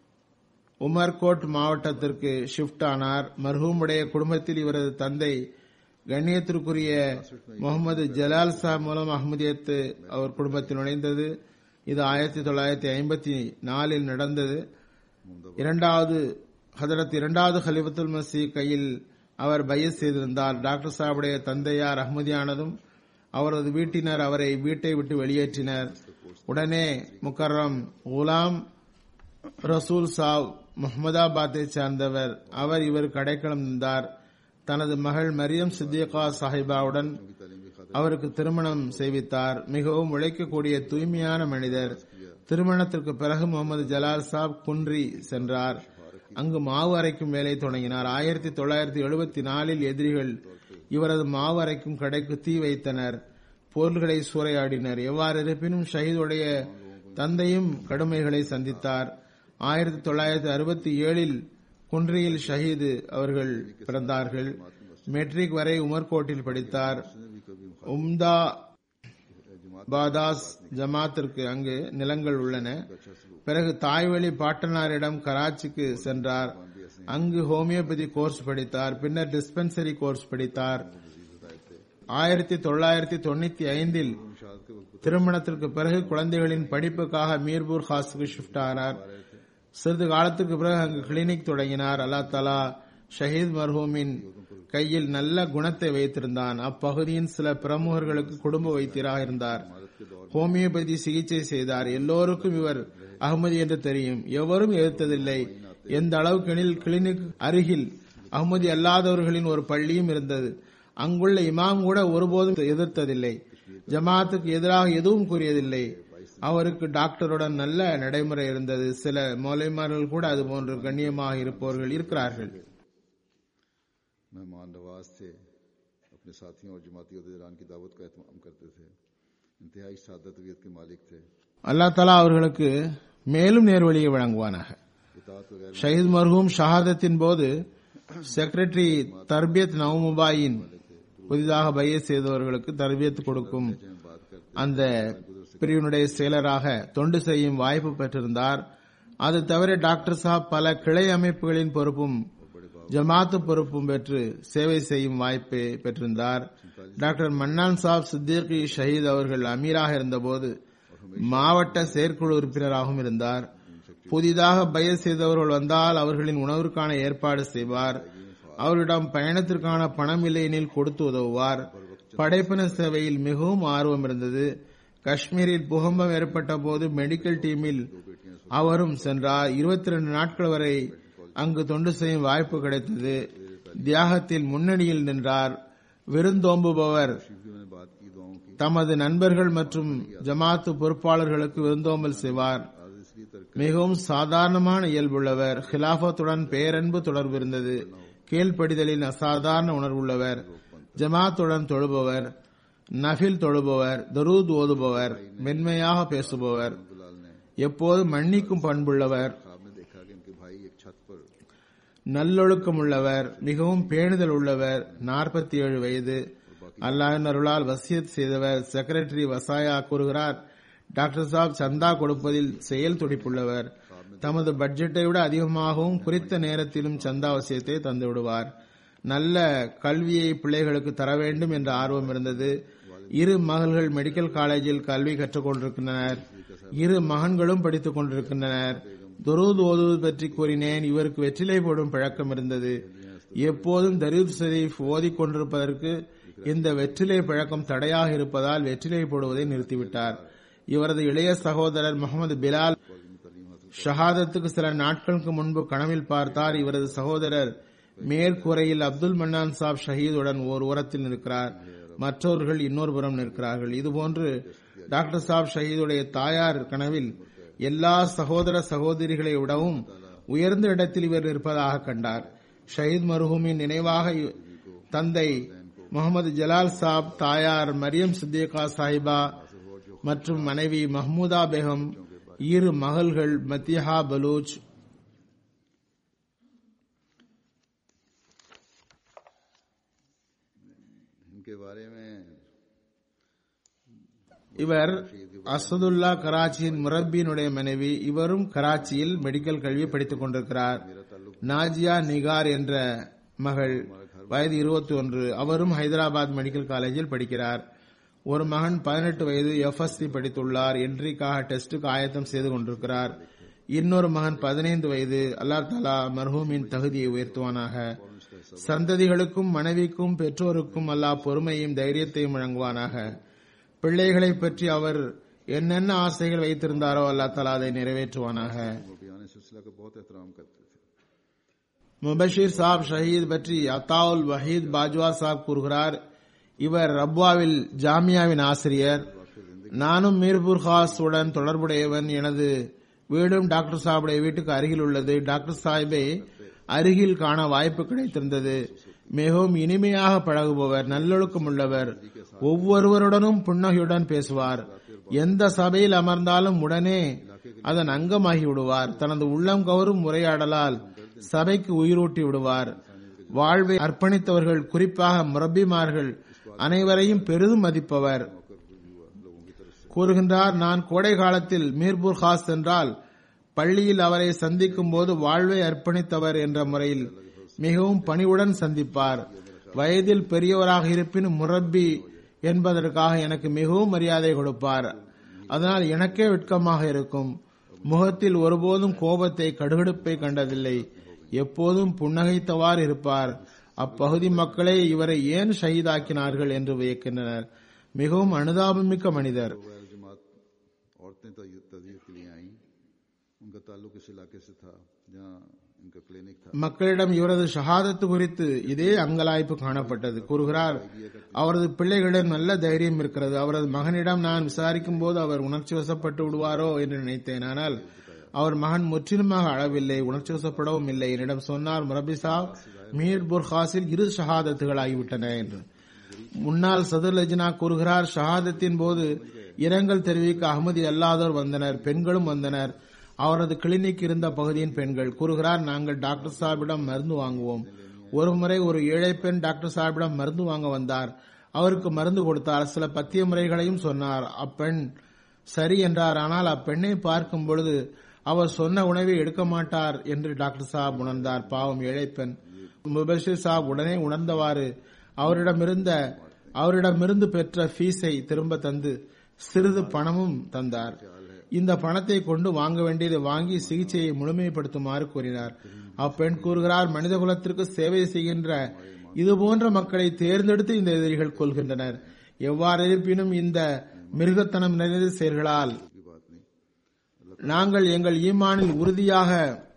உமர்கோட் மாவட்டத்திற்கு ஷிஃப்ட் ஆனார் மர்ஹூமுடைய குடும்பத்தில் இவரது தந்தை கண்ணியத்திற்குரிய முகமது ஜலால் சாப் மூலம் அஹ்மதியத்து அவர் குடும்பத்தில் நுழைந்தது இது ஆயிரத்தி தொள்ளாயிரத்தி ஐம்பத்தி நாலில் நடந்தது இரண்டாவது ஹதரத் இரண்டாவது ஹலிஃபத்துல் மசி கையில் அவர் பையஸ் செய்திருந்தார் டாக்டர் சாவுடைய தந்தையார் அஹ்மதியானதும் அவரது வீட்டினர் அவரை வீட்டை விட்டு வெளியேற்றினர் உடனே முக்கர்ரம் குலாம் ரசூல் சாவ் முஹம்மதாபாத்தை சார்ந்தவர் அவர் இவர் கடைக்கலம் இருந்தார் தனது மகள் மரியம் சித்திகா சாஹிபாவுடன் அவருக்கு திருமணம் செய்வித்தார் மிகவும் உழைக்கக்கூடிய தூய்மையான மனிதர் திருமணத்திற்கு பிறகு முகமது ஜலால் சாப் குன்றி சென்றார் அங்கு மாவு அரைக்கும் வேலை தொடங்கினார் ஆயிரத்தி தொள்ளாயிரத்தி எழுபத்தி நாலில் எதிரிகள் இவரது மாவு அரைக்கும் கடைக்கு தீ வைத்தனர் போர்களை சூறையாடினர் எவ்வாறு இருப்பினும் ஷஹீதுடைய தந்தையும் கடுமைகளை சந்தித்தார் ஆயிரத்தி தொள்ளாயிரத்தி அறுபத்தி ஏழில் குன்றியில் ஷஹீது அவர்கள் பிறந்தார்கள் மெட்ரிக் வரை உமர்கோட்டில் படித்தார் உம்தா பாதாஸ் ஜமாத்திற்கு அங்கு நிலங்கள் உள்ளன பிறகு தாய்வழி பாட்டனாரிடம் கராச்சிக்கு சென்றார் அங்கு ஹோமியோபதி கோர்ஸ் படித்தார் பின்னர் டிஸ்பென்சரி கோர்ஸ் படித்தார் ஆயிரத்தி தொள்ளாயிரத்தி தொண்ணூத்தி ஐந்தில் திருமணத்திற்கு பிறகு குழந்தைகளின் படிப்புக்காக மீர்பூர் ஹாஸுக்கு ஷிஃப்ட் ஆனார் சிறிது காலத்துக்கு பிறகு அங்கு கிளினிக் தொடங்கினார் அல்லா தலா ஷஹீத் மர்ஹூமின் கையில் நல்ல குணத்தை வைத்திருந்தான் அப்பகுதியின் சில பிரமுகர்களுக்கு குடும்ப வைத்தியராக இருந்தார் ஹோமியோபதி சிகிச்சை செய்தார் எல்லோருக்கும் இவர் அகமதி என்று தெரியும் எவரும் எதிர்த்ததில்லை எந்த அளவுக்கெனில் கிளினிக் அருகில் அகமதி அல்லாதவர்களின் ஒரு பள்ளியும் இருந்தது அங்குள்ள இமாம் கூட ஒருபோதும் எதிர்த்ததில்லை ஜமாத்துக்கு எதிராக எதுவும் கூறியதில்லை அவருக்கு டாக்டருடன் நல்ல நடைமுறை இருந்தது சில மௌலைமார்கள் கூட அதுபோன்று கண்ணியமாக இருப்பவர்கள் இருக்கிறார்கள் मेहमान नवाज थे अपने साथियों और जमाती अहदेदारान की दावत का एहतमाम करते थे इंतहाई सादा तबीयत के मालिक थे அல்லா தலா அவர்களுக்கு மேலும் நேர்வழியை வழங்குவானாக इतात वगैरह ஷஹீத் மர்ஹூம் ஷஹாதத்தின் போது செக்ரட்டரி தர்பியத் நவமுபாயின் புதிதாக பைய செய்தவர்களுக்கு தர்பியத் கொடுக்கும் में बात करते அந்த பிரிவினுடைய செயலராக தொண்டு செய்யும் வாய்ப்பு பெற்றிருந்தார் அது தவிர டாக்டர் சாப் பல கிளை அமைப்புகளின் பொறுப்பும் ஜமாத்து பொறுப்பும் பெற்று சேவை செய்யும் வாய்ப்பை பெற்றிருந்தார் டாக்டர் மன்னான் சாப் சித்திகி ஷஹீத் அவர்கள் அமீராக இருந்தபோது மாவட்ட செயற்குழு உறுப்பினராகவும் இருந்தார் புதிதாக பய செய்தவர்கள் வந்தால் அவர்களின் உணவிற்கான ஏற்பாடு செய்வார் அவர்களிடம் பயணத்திற்கான பணம் இல்லையெனில் கொடுத்து உதவுவார் படைப்பின சேவையில் மிகவும் ஆர்வம் இருந்தது காஷ்மீரில் பூகம்பம் ஏற்பட்ட போது மெடிக்கல் டீமில் அவரும் சென்றார் இருபத்தி ரெண்டு நாட்கள் வரை அங்கு தொண்டு செய்யும் வாய்ப்பு கிடைத்தது தியாகத்தில் முன்னணியில் நின்றார் விருந்தோம்புபவர் भी मैंने बात की दुआओं की தமது நண்பர்கள் மற்றும் ஜமாத்து பொறுப்பாளர்களுக்கு விருந்தோம்பல் செய்வார் आज इसलिए तर्क மிகவும் சாதாரணமான இயல்புள்ளவர் ஹிலாஃபத்துடன் பேரன்பு தொடர்பு இருந்தது கீழ்ப்படிதலின் அசாதாரண உணர்வுள்ளவர் ஜமாத்துடன் தொழுபவர் நஃபில் தொழுபவர் தரூத் ஓதுபவர் மென்மையாக பேசுபவர் बिलाल ने எப்போதும் மன்னிக்கும் பண்புள்ளவர் ख्वाब में देखा कि उनके भाई एक छत पर நல்லொழுக்கம் உள்ளவர் மிகவும் பேணுதல் உள்ளவர் நாற்பத்தி ஏழு வயது அல்லாஹின் அருளால் வசியத் செய்தவர் செக்ரட்டரி வசாயா கூறுகிறார் டாக்டர் சாப் சந்தா கொடுப்பதில் செயல் துடிப்புள்ளவர் தமது பட்ஜெட்டை விட அதிகமாகவும் குறித்த நேரத்திலும் சந்தா வசியத்தை தந்து விடுவார் நல்ல கல்வியை பிள்ளைகளுக்கு தர வேண்டும் என்ற ஆர்வம் இருந்தது இரு மகள்கள் மெடிக்கல் காலேஜில் கல்வி கற்றுக் கொண்டிருக்கின்றனர் இரு மகன்களும் படித்துக் கொண்டிருக்கின்றனர் துரூத் ஓதுவது பற்றி கூறினேன் இவருக்கு வெற்றிலை போடும் பழக்கம் இருந்தது எப்போதும் தரீத் ஷரீஃப் ஓதிக் கொண்டிருப்பதற்கு இந்த வெற்றிலை பழக்கம் தடையாக இருப்பதால் வெற்றிலை போடுவதை நிறுத்திவிட்டார் இவரது இளைய சகோதரர் முகமது பிலால் ஷஹாதத்துக்கு சில நாட்களுக்கு முன்பு கனவில் பார்த்தார் இவரது சகோதரர் மேற்கூரையில் அப்துல் மன்னான் சாப் ஷஹீதுடன் ஓர் ஓரத்தில் நிற்கிறார் மற்றவர்கள் இன்னொரு புறம் நிற்கிறார்கள் இதுபோன்று டாக்டர் சாப் ஷஹீதுடைய தாயார் கனவில் எல்லா சகோதர சகோதரிகளை விடவும் உயர்ந்த இடத்தில் இவர் இருப்பதாக கண்டார் ஷஹீத் மருஹூமின் நினைவாக இ- தந்தை முகமது ஜலால் சாப் தாயார் மரியம் சித்திகா சாஹிபா மற்றும் மனைவி மஹ்மூதா பேகம் இரு மகள்கள் மத்தியஹா பலூச் इनके बारे में இவர் அசதுல்லா கராச்சியின் முரப்பியினுடைய மனைவி இவரும் கராச்சியில் மெடிக்கல் கல்வி படித்துக் கொண்டிருக்கிறார் நாஜியா நிகார் என்ற மகள் வயது இருபத்தி ஒன்று அவரும் ஹைதராபாத் மெடிக்கல் காலேஜில் படிக்கிறார் ஒரு மகன் பதினெட்டு வயது எஃப்எஸ்சி படித்துள்ளார் என்ட்ரிக்காக டெஸ்டுக்கு ஆயத்தம் செய்து கொண்டிருக்கிறார் இன்னொரு மகன் பதினைந்து வயது அல்லா தலா மர்ஹூமின் தகுதியை உயர்த்துவானாக சந்ததிகளுக்கும் மனைவிக்கும் பெற்றோருக்கும் அல்லாஹ் பொறுமையும் தைரியத்தையும் வழங்குவானாக பிள்ளைகளை பற்றி அவர் என்னென்ன ஆசைகள் வைத்திருந்தாரோ அல்லா தலா அதை நிறைவேற்றுவானாக मोटियान सिलसिला का बहुत एहतराम करते थे முபஷீர் சாப் ஷஹீத் பற்றி அத்தாவுல் வஹீத் பாஜ்வா சாப் கூறுகிறார் இவர் ரப்வாவில் ஜாமியாவின் ஆசிரியர் நானும் மீர்பூர் ஹாஸ் உடன் தொடர்புடையவன் எனது வீடும் டாக்டர் சாஹிபுடைய வீட்டுக்கு அருகில் உள்ளது டாக்டர் சாஹிபை அருகில் காண வாய்ப்பு கிடைத்திருந்தது மிகவும் இனிமையாக பழகுபவர் நல்லொழுக்கம் உள்ளவர் ஒவ்வொருவருடனும் புன்னகையுடன் பேசுவார் எந்த சபையில் அமர்ந்தாலும் உடனே அதன் அங்கமாகி விடுவார் தனது உள்ளம் கவரும் உரையாடலால் சபைக்கு உயிரூட்டி விடுவார் வாழ்வை அர்ப்பணித்தவர்கள் குறிப்பாக முரப்பிமார்கள் அனைவரையும் பெரிதும் மதிப்பவர் கூறுகின்றார் நான் கோடை காலத்தில் மீர்பூர் ஹாஸ் சென்றால் பள்ளியில் அவரை சந்திக்கும் போது வாழ்வை அர்ப்பணித்தவர் என்ற முறையில் மிகவும் பணிவுடன் சந்திப்பார் வயதில் பெரியவராக இருப்பினும் முரப்பி என்பதற்காக எனக்கு மிகவும் மரியாதை கொடுப்பார் அதனால் எனக்கே வெட்கமாக இருக்கும் முகத்தில் ஒருபோதும் கோபத்தை கடுகடுப்பை கண்டதில்லை எப்போதும் புன்னகைத்தவாறு இருப்பார் அப்பகுதி மக்களே இவரை ஏன் ஷஹீதாக்கினார்கள் என்று வியக்கின்றனர் மிகவும் அனுதாபமிக்க மனிதர் वैल जमात औरतें तदीर के लिए आई उनका ताल्लुक इस इलाके से था जहाँ इनका क्लिनिक था மக்களிடம் இவரது ஷஹாதத்து குறித்து இதே அங்கலாய்ப்பு காணப்பட்டது கூறுகிறார் அவரது பிள்ளைகளிடம் நல்ல தைரியம் இருக்கிறது அவரது மகனிடம் நான் விசாரிக்கும் போது அவர் உணர்ச்சி வசப்பட்டு விடுவாரோ என்று நினைத்தேன் ஆனால் அவர் மகன் முற்றிலுமாக அழவில்லை உணர்ச்சி வசப்படவும் இல்லை என்னிடம் சொன்னார் முரபி சாப் மீர் புர்ஹாஸில் இரு ஷஹாதத்துகள் ஆகிவிட்டன என்று முன்னாள் சதுர் லஜ்னா கூறுகிறார் ஷஹாதத்தின் போது இரங்கல் தெரிவிக்க அகமதி அல்லாதோர் வந்தனர் பெண்களும் வந்தனர் அவரது கிளினிக் இருந்த பகுதியின் பெண்கள் கூறுகிறார் நாங்கள் டாக்டர் சாஹிபிடம் மருந்து வாங்குவோம் ஒரு முறை ஒரு ஏழை பெண் டாக்டர் சாஹிபிடம் மருந்து வாங்க வந்தார் அவருக்கு மருந்து கொடுத்தார் சில பத்திய முறைகளையும் சொன்னார் அப்பெண் சரி என்றார் ஆனால் அப்பெண்ணை பார்க்கும் பொழுது அவர் சொன்ன உணவை எடுக்க மாட்டார் என்று டாக்டர் சாப் உணர்ந்தார் பாவம் ஏழை பெண் முபஷிர் சாப் உடனே உணர்ந்தவாறு அவரிடமிருந்த அவரிடமிருந்து பெற்ற ஃபீஸை திரும்ப தந்து சிறிது பணமும் தந்தார் இந்த பணத்தை கொண்டு வாங்க வேண்டியதை வாங்கி சிகிச்சையை முழுமைப்படுத்துமாறு கூறினார் அப்பெண் கூறுகிறார் மனித குலத்திற்கு சேவை செய்கின்ற இதுபோன்ற மக்களை தேர்ந்தெடுத்து இந்த எதிரிகள் கொள்கின்றனர் எவ்வாறு இருப்பினும் இந்த மிருகத்தனம் நிறைந்த செயல்களால் की बात नहीं நாங்கள் எங்கள் ஈமானில் உறுதியாக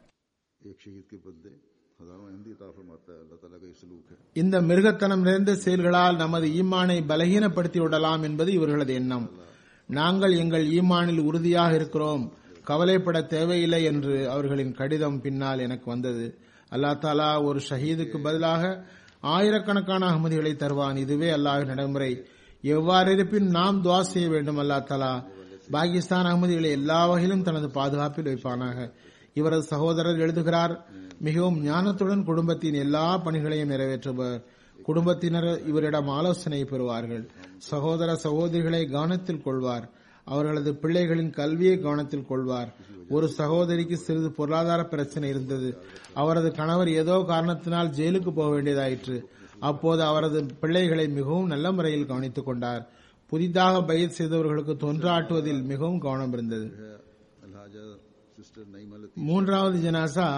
एक शहीद के बदले हजारों अहमदी अता फरमाता है अल्लाह ताला का ये सलूक है இந்த மிருகத்தனம் நிறைந்த செயல்களால் நமது ஈமானை பலகீனப்படுத்தி விடலாம் என்பது இவர்களது எண்ணம் நாங்கள் எங்கள் ஈமானில் உறுதியாக இருக்கிறோம் கவலைப்பட தேவையில்லை என்று அவர்களின் கடிதம் பின்னால் எனக்கு வந்தது அல்லா தாலா ஒரு ஷஹீதுக்கு பதிலாக ஆயிரக்கணக்கான அகமதிகளை தருவான் இதுவே அல்லாஹ் நடைமுறை எவ்வாறு இருப்பினும் நாம் துவா செய்ய வேண்டும் அல்லா தாலா பாகிஸ்தான் அகமதிகளை எல்லா வகையிலும் தனது பாதுகாப்பில் வைப்பானாக இவரது சகோதரர் எழுதுகிறார் மிகவும் ஞானத்துடன் குடும்பத்தின் எல்லா பணிகளையும் நிறைவேற்றுவர் குடும்பத்தினர் இவரிடம் ஆலோசனை பெறுவார்கள் சகோதர சகோதரிகளை கவனத்தில் கொள்வார் அவர்களது பிள்ளைகளின் கல்வியை கவனத்தில் கொள்வார் ஒரு சகோதரிக்கு சிறிது பொருளாதார பிரச்சனை இருந்தது அவரது கணவர் ஏதோ காரணத்தினால் ஜெயிலுக்கு போக வேண்டியதாயிற்று அப்போது அவரது பிள்ளைகளை மிகவும் நல்ல முறையில் கவனித்துக் கொண்டார் புதிதாக பயிர் செய்தவர்களுக்கு தொன்றாட்டுவதில் மிகவும் கவனம் இருந்தது अलहाजा सिस्टर नईमा लतीफ மூன்றாவது ஜனாசா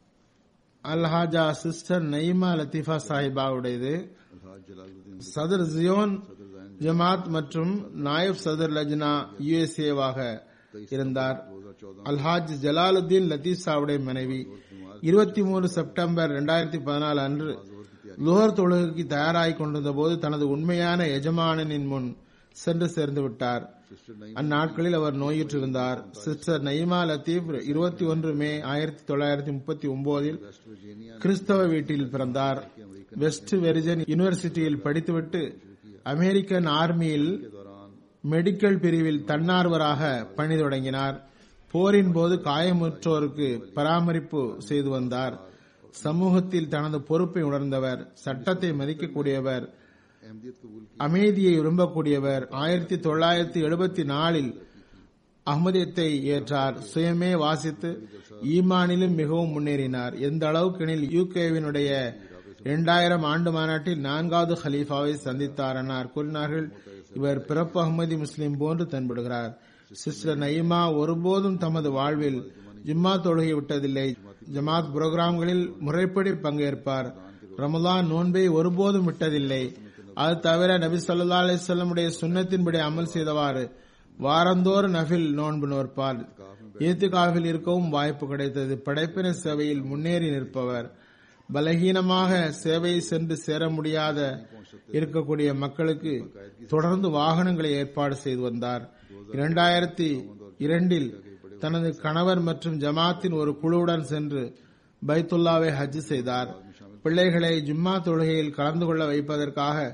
அல்ஹாஜா சிஸ்டர் நயிமா லத்தீஃபா சாஹிபாவுடையது अलहाज जलालुद्दीन சதர் ஜியோன் ஜமாத் மற்றும் நாயப் சதர் லஜ்னா யுஎஸ்ஏவாக இருந்தார் அல்ஹாஜ் ஜலாலுத்தீன் லத்தீஃபாவுடைய மனைவி இருபத்தி மூணு செப்டம்பர் இரண்டாயிரத்தி பதினாலு அன்று லுகர் தொழுகைக்கு தயாராகிக் கொண்டிருந்த போது தனது உண்மையான எஜமானனின் முன் சென்று சேர்ந்து விட்டார் सिस्टर नईमा அந்நாட்களில் அவர் நோயுற்றிருந்தார் சிஸ்டர் நயிமா லத்தீப் இருபத்தி ஒன்று மே ஆயிரத்தி தொள்ளாயிரத்தி முப்பத்தி ஒன்பதில் वेस्ट वर्जीनिया கிறிஸ்தவ வீட்டில் பிறந்தார் வெஸ்ட் வெர்ஜன் யூனிவர்சிட்டியில் படித்துவிட்டு அமெரிக்கன் ஆர்மியில் के दौरान மெடிக்கல் பிரிவில் தன்னார்வராக பணி தொடங்கினார் போரின் போது காயமுற்றோருக்கு பராமரிப்பு செய்து வந்தார் சமூகத்தில் தனது பொறுப்பை உணர்ந்தவர் சட்டத்தை மதிக்கக்கூடியவர் अहमदियत कबूल की அமைதியை விரும்பக்கூடியவர் ஆயிரத்தி தொள்ளாயிரத்தி எழுபத்தி நாலில் அஹ்மதியத்தை ஏற்றார் சுயமே வாசித்து ஈமானிலும் மிகவும் முன்னேறினார் எந்த அளவுக்கு எனில் யூகேவினுடைய இரண்டாயிரம் ஆண்டு மாநாட்டில் நான்காவது ஹலீஃபாவை சந்தித்தார் என்னார் கூறினார்கள் இவர் பிறப்பு அஹ்மதி முஸ்லிம் போன்று தென்படுகிறார் சிஸ்டர் நயிமா ஒருபோதும் தமது வாழ்வில் ஜும்மா தொழுகை விட்டதில்லை ஜமாத் புரோகிராம்களில் முறைப்படி பங்கேற்பார் ரமலான் நோன்பை ஒருபோதும் விட்டதில்லை அது தவிர நபி ஸல்லல்லாஹு அலைஹி வஸல்லமுடைய சுன்னத்தின்படி அமல் செய்தவாறு வாரந்தோறும் நஃபில் நோன்பு நோற்பார் ஏத்துகாவில் இருக்கவும் வாய்ப்பு கிடைத்தது படைப்பின சேவையில் முன்னேறி நிற்பவர் பலகீனமாக சேவை சென்று சேர முடியாத இருக்கக்கூடிய மக்களுக்கு தொடர்ந்து வாகனங்களை ஏற்பாடு செய்து வந்தார் இரண்டாயிரத்தி இரண்டில் தனது கணவர் மற்றும் ஜமாத்தின் ஒரு குழுவுடன் சென்று பைத்துல்லாவை ஹஜ் செய்தார் பிள்ளைகளை ஜும்மா தொழுகையில் கலந்து கொள்ள வைப்பதற்காக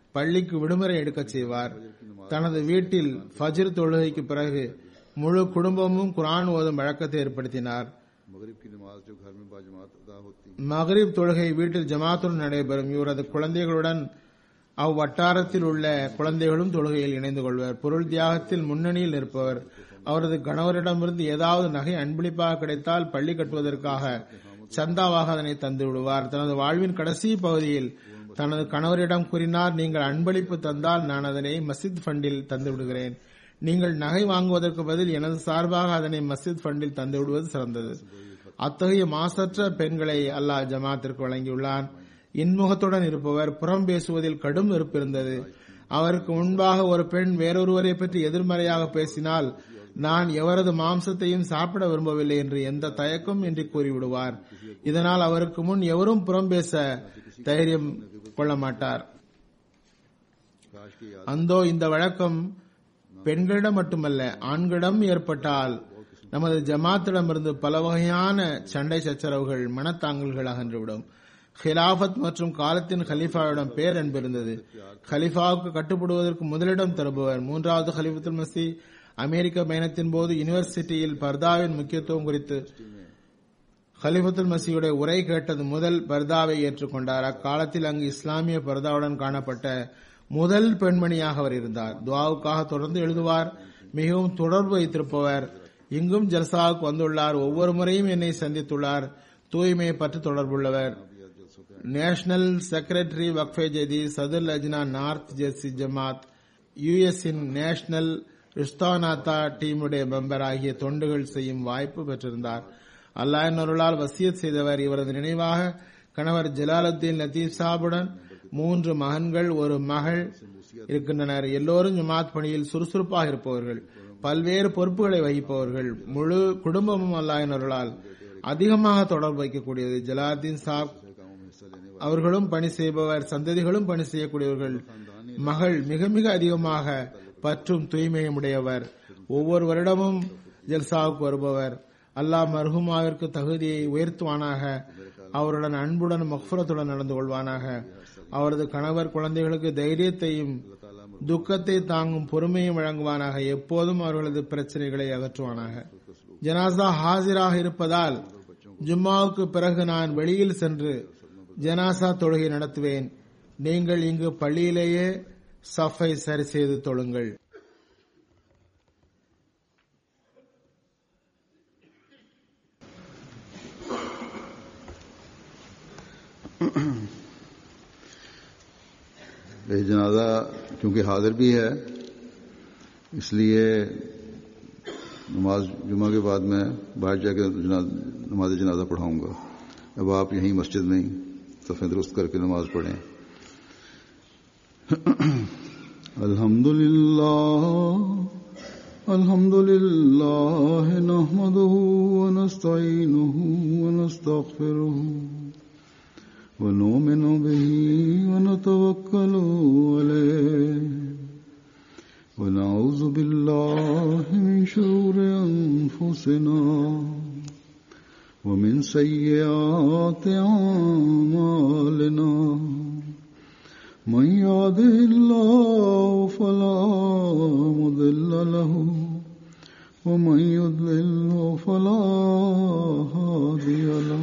பள்ளிக்கு விடுமுறை எடுக்கச் செய்வார் தனது வீட்டில் ஃபஜ்ர் தொழுகைக்கு பிறகு முழு குடும்பமும் குர்ஆன் ஓதும் வழக்கத்தை ஏற்படுத்தினார் मगरिब की नमाज जो घर में बाजमात अदा होती மகரிப் தொழுகை வீட்டில் ஜமாத்துடன் நடைபெறும் இவரது குழந்தைகளுடன் அவ்வட்டாரத்தில் உள்ள குழந்தைகளும் தொழுகையில் இணைந்து கொள்வர் பொருள் தியாகத்தில் முன்னணியில் நிற்பவர் அவரது கணவரிடமிருந்து ஏதாவது நகை அன்பளிப்பாக கிடைத்தால் பள்ளி கட்டுவதற்காக சந்தாவாக அதனை தந்து விடுவார் தனது வாழ்வின் கடைசி பகுதியில் தனது கணவரிடம் கூறினார் நீங்கள் அன்பளிப்பு தந்தால் நான் அதனை மஸ்ஜித் ஃபண்டில் தந்து விடுகிறேன் நீங்கள் நகை வாங்குவதற்கு பதில் எனது சார்பாக அதனை மஸ்ஜித் ஃபண்டில் தந்து விடுவது சிறந்தது அத்தகைய மாசற்ற பெண்களை அல்லாஹ் ஜமாத்திற்கு வழங்கியுள்ளான் இன்முகத்துடன் இருப்பவர் புறம் பேசுவதில் கடும் வெறுப்பு இருந்தது அவருக்கு முன்பாக ஒரு பெண் வேறொருவரை பற்றி எதிர்மறையாக பேசினால் நான் எவரது மாம்சத்தையும் சாப்பிட விரும்பவில்லை என்று எந்த தயக்கம் இன்றி கூறிவிடுவார் இதனால் அவருக்கு முன் எவரும் புறம் பேச தைரியம் கொள்ள மாட்டார் काश की याद அந்தோ இந்த வழக்கம் பெண்களிடம் மட்டுமல்ல ஆண்களிடம் ஏற்பட்டால் நமது ஜமாத்திடமிருந்து பல வகையான சண்டை சச்சரவுகள் மனத்தாங்கல்கள் அகன்றுவிடும் ஹிலாஃபத் மற்றும் காலத்தின் ஹலீஃபாவிடம் பேரன்பு இருந்தது ஹலீஃபாவுக்கு கட்டுப்படுவதற்கு முதலிடம் தருபவர் மூன்றாவது ஹலீஃபத்துல் மசி அமெரிக்க பயணத்தின் போது யுனிவர்சிட்டியில் பர்தாவின் முக்கியத்துவம் குறித்து ஹலிஃபத்துல் மசியுடைய உரை கேட்டது முதல் பர்தாவை ஏற்றுக்கொண்டார் அக்காலத்தில் அங்கு இஸ்லாமிய பர்தாவுடன் காணப்பட்ட முதல் பெண்மணியாக அவர் இருந்தார் துவாவுக்காக தொடர்ந்து எழுதுவார் மிகவும் தொடர்பு வைத்திருப்பவர் இங்கும் ஜல்சாவுக்கு வந்துள்ளார் ஒவ்வொரு முறையும் என்னை சந்தித்துள்ளார் தூய்மையை பற்றி தொடர்புள்ளவர் நேஷனல் செக்ரட்டரி வக்ஃபே ஜெதி சதுர் லஜ்னா நார்த் ஜெர்சி ஜமாத் யுஎஸ் இன் நேஷனல் ரிஸ்தானாத்தா டீமுடைய மெம்பர் ஆகிய தொண்டுகள் செய்யும் வாய்ப்பு பெற்றிருந்தார் அல்லாஹின் அருளால் வசியத் செய்தவர் இவரது நினைவாக கணவர் ஜலாலுத்தீன் லத்தீப் சாபுடன் மூன்று மகன்கள் ஒரு மகள் இருக்கின்றனர் எல்லோரும் ஜமாத் பணியில் சுறுசுறுப்பாக இருப்பவர்கள் பல்வேறு பொறுப்புகளை வகிப்பவர்கள் முழு குடும்பமும் அல்லாஹின் அருளால் அதிகமாக தொடர்பு வைக்கக்கூடியது ஜலாலுத்தீன் சாப் कामों में हिस्सा लेने அவர்களும் பணி செய்பவர் சந்ததிகளும் பணி செய்யக்கூடியவர்கள் மகள் மிக மிக அதிகமாக பற்றும் தூய்மையும் உடையவர் ஒவ்வொரு வருடமும் ஜல்சாவுக்கு வருபவர் அல்லாஹ் மர்ஹுமாவிற்கு தகுதியை உயர்த்துவானாக அவருடன் அன்புடன் மஃபுரத்துடன் நடந்து கொள்வானாக அவரது கணவர் குழந்தைகளுக்கு தைரியத்தையும் துக்கத்தை தாங்கும் பொறுமையும் வழங்குவானாக எப்போதும் அவர்களது பிரச்சனைகளை அகற்றுவானாக ஜனாசா ஹாசிராக இருப்பதால் ஜும்மாவுக்கு பிறகு நான் வெளியில் சென்று ஜனாசா தொழுகை நடத்துவேன் நீங்கள் இங்கு பள்ளியிலேயே சஃபை சரி செய்து தொழுங்கள் ये जनाजा क्योंकि हाजिर भी है इसलिए नमाज जुमा के बाद मैं बाहर जाकर जना- नमाज जनाजा पढ़ाऊंगा अब आप यहीं मस्जिद में ही सफ़े दुरुस्त करके नमाज पढ़ें अल्हम्दुलिल्लाह अल्हम्दुलिल्लाह नहमदुहु व नस्तईनुहु व नस्तगफिरुहु ونؤمن به ونتوكل عليه ونعوذ بالله من شرور أنفسنا ومن سيئات أعمالنا من يهده الله فلا مضل له ومن يضلل فلا هادي له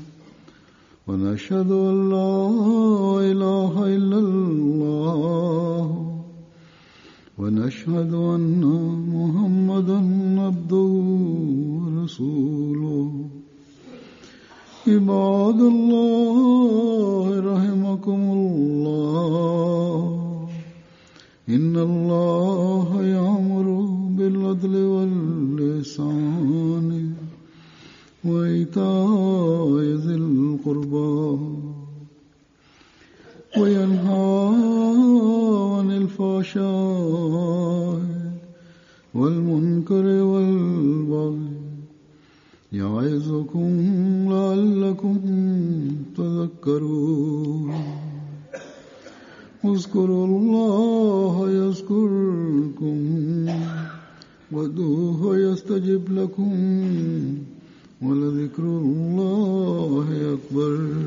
ونشهد أن لا إله إلا الله ونشهد أن محمدا عبده ورسوله عباد الله رحمكم الله إن الله يأمر بالعدل واللسان وإيتاء ذي القربى وينهى عن الفحشاء والمنكر والبغي يعظكم لعلكم تذكرون اذكروا الله يذكركم وادعوه يستجب لكم ولذكر الله أكبر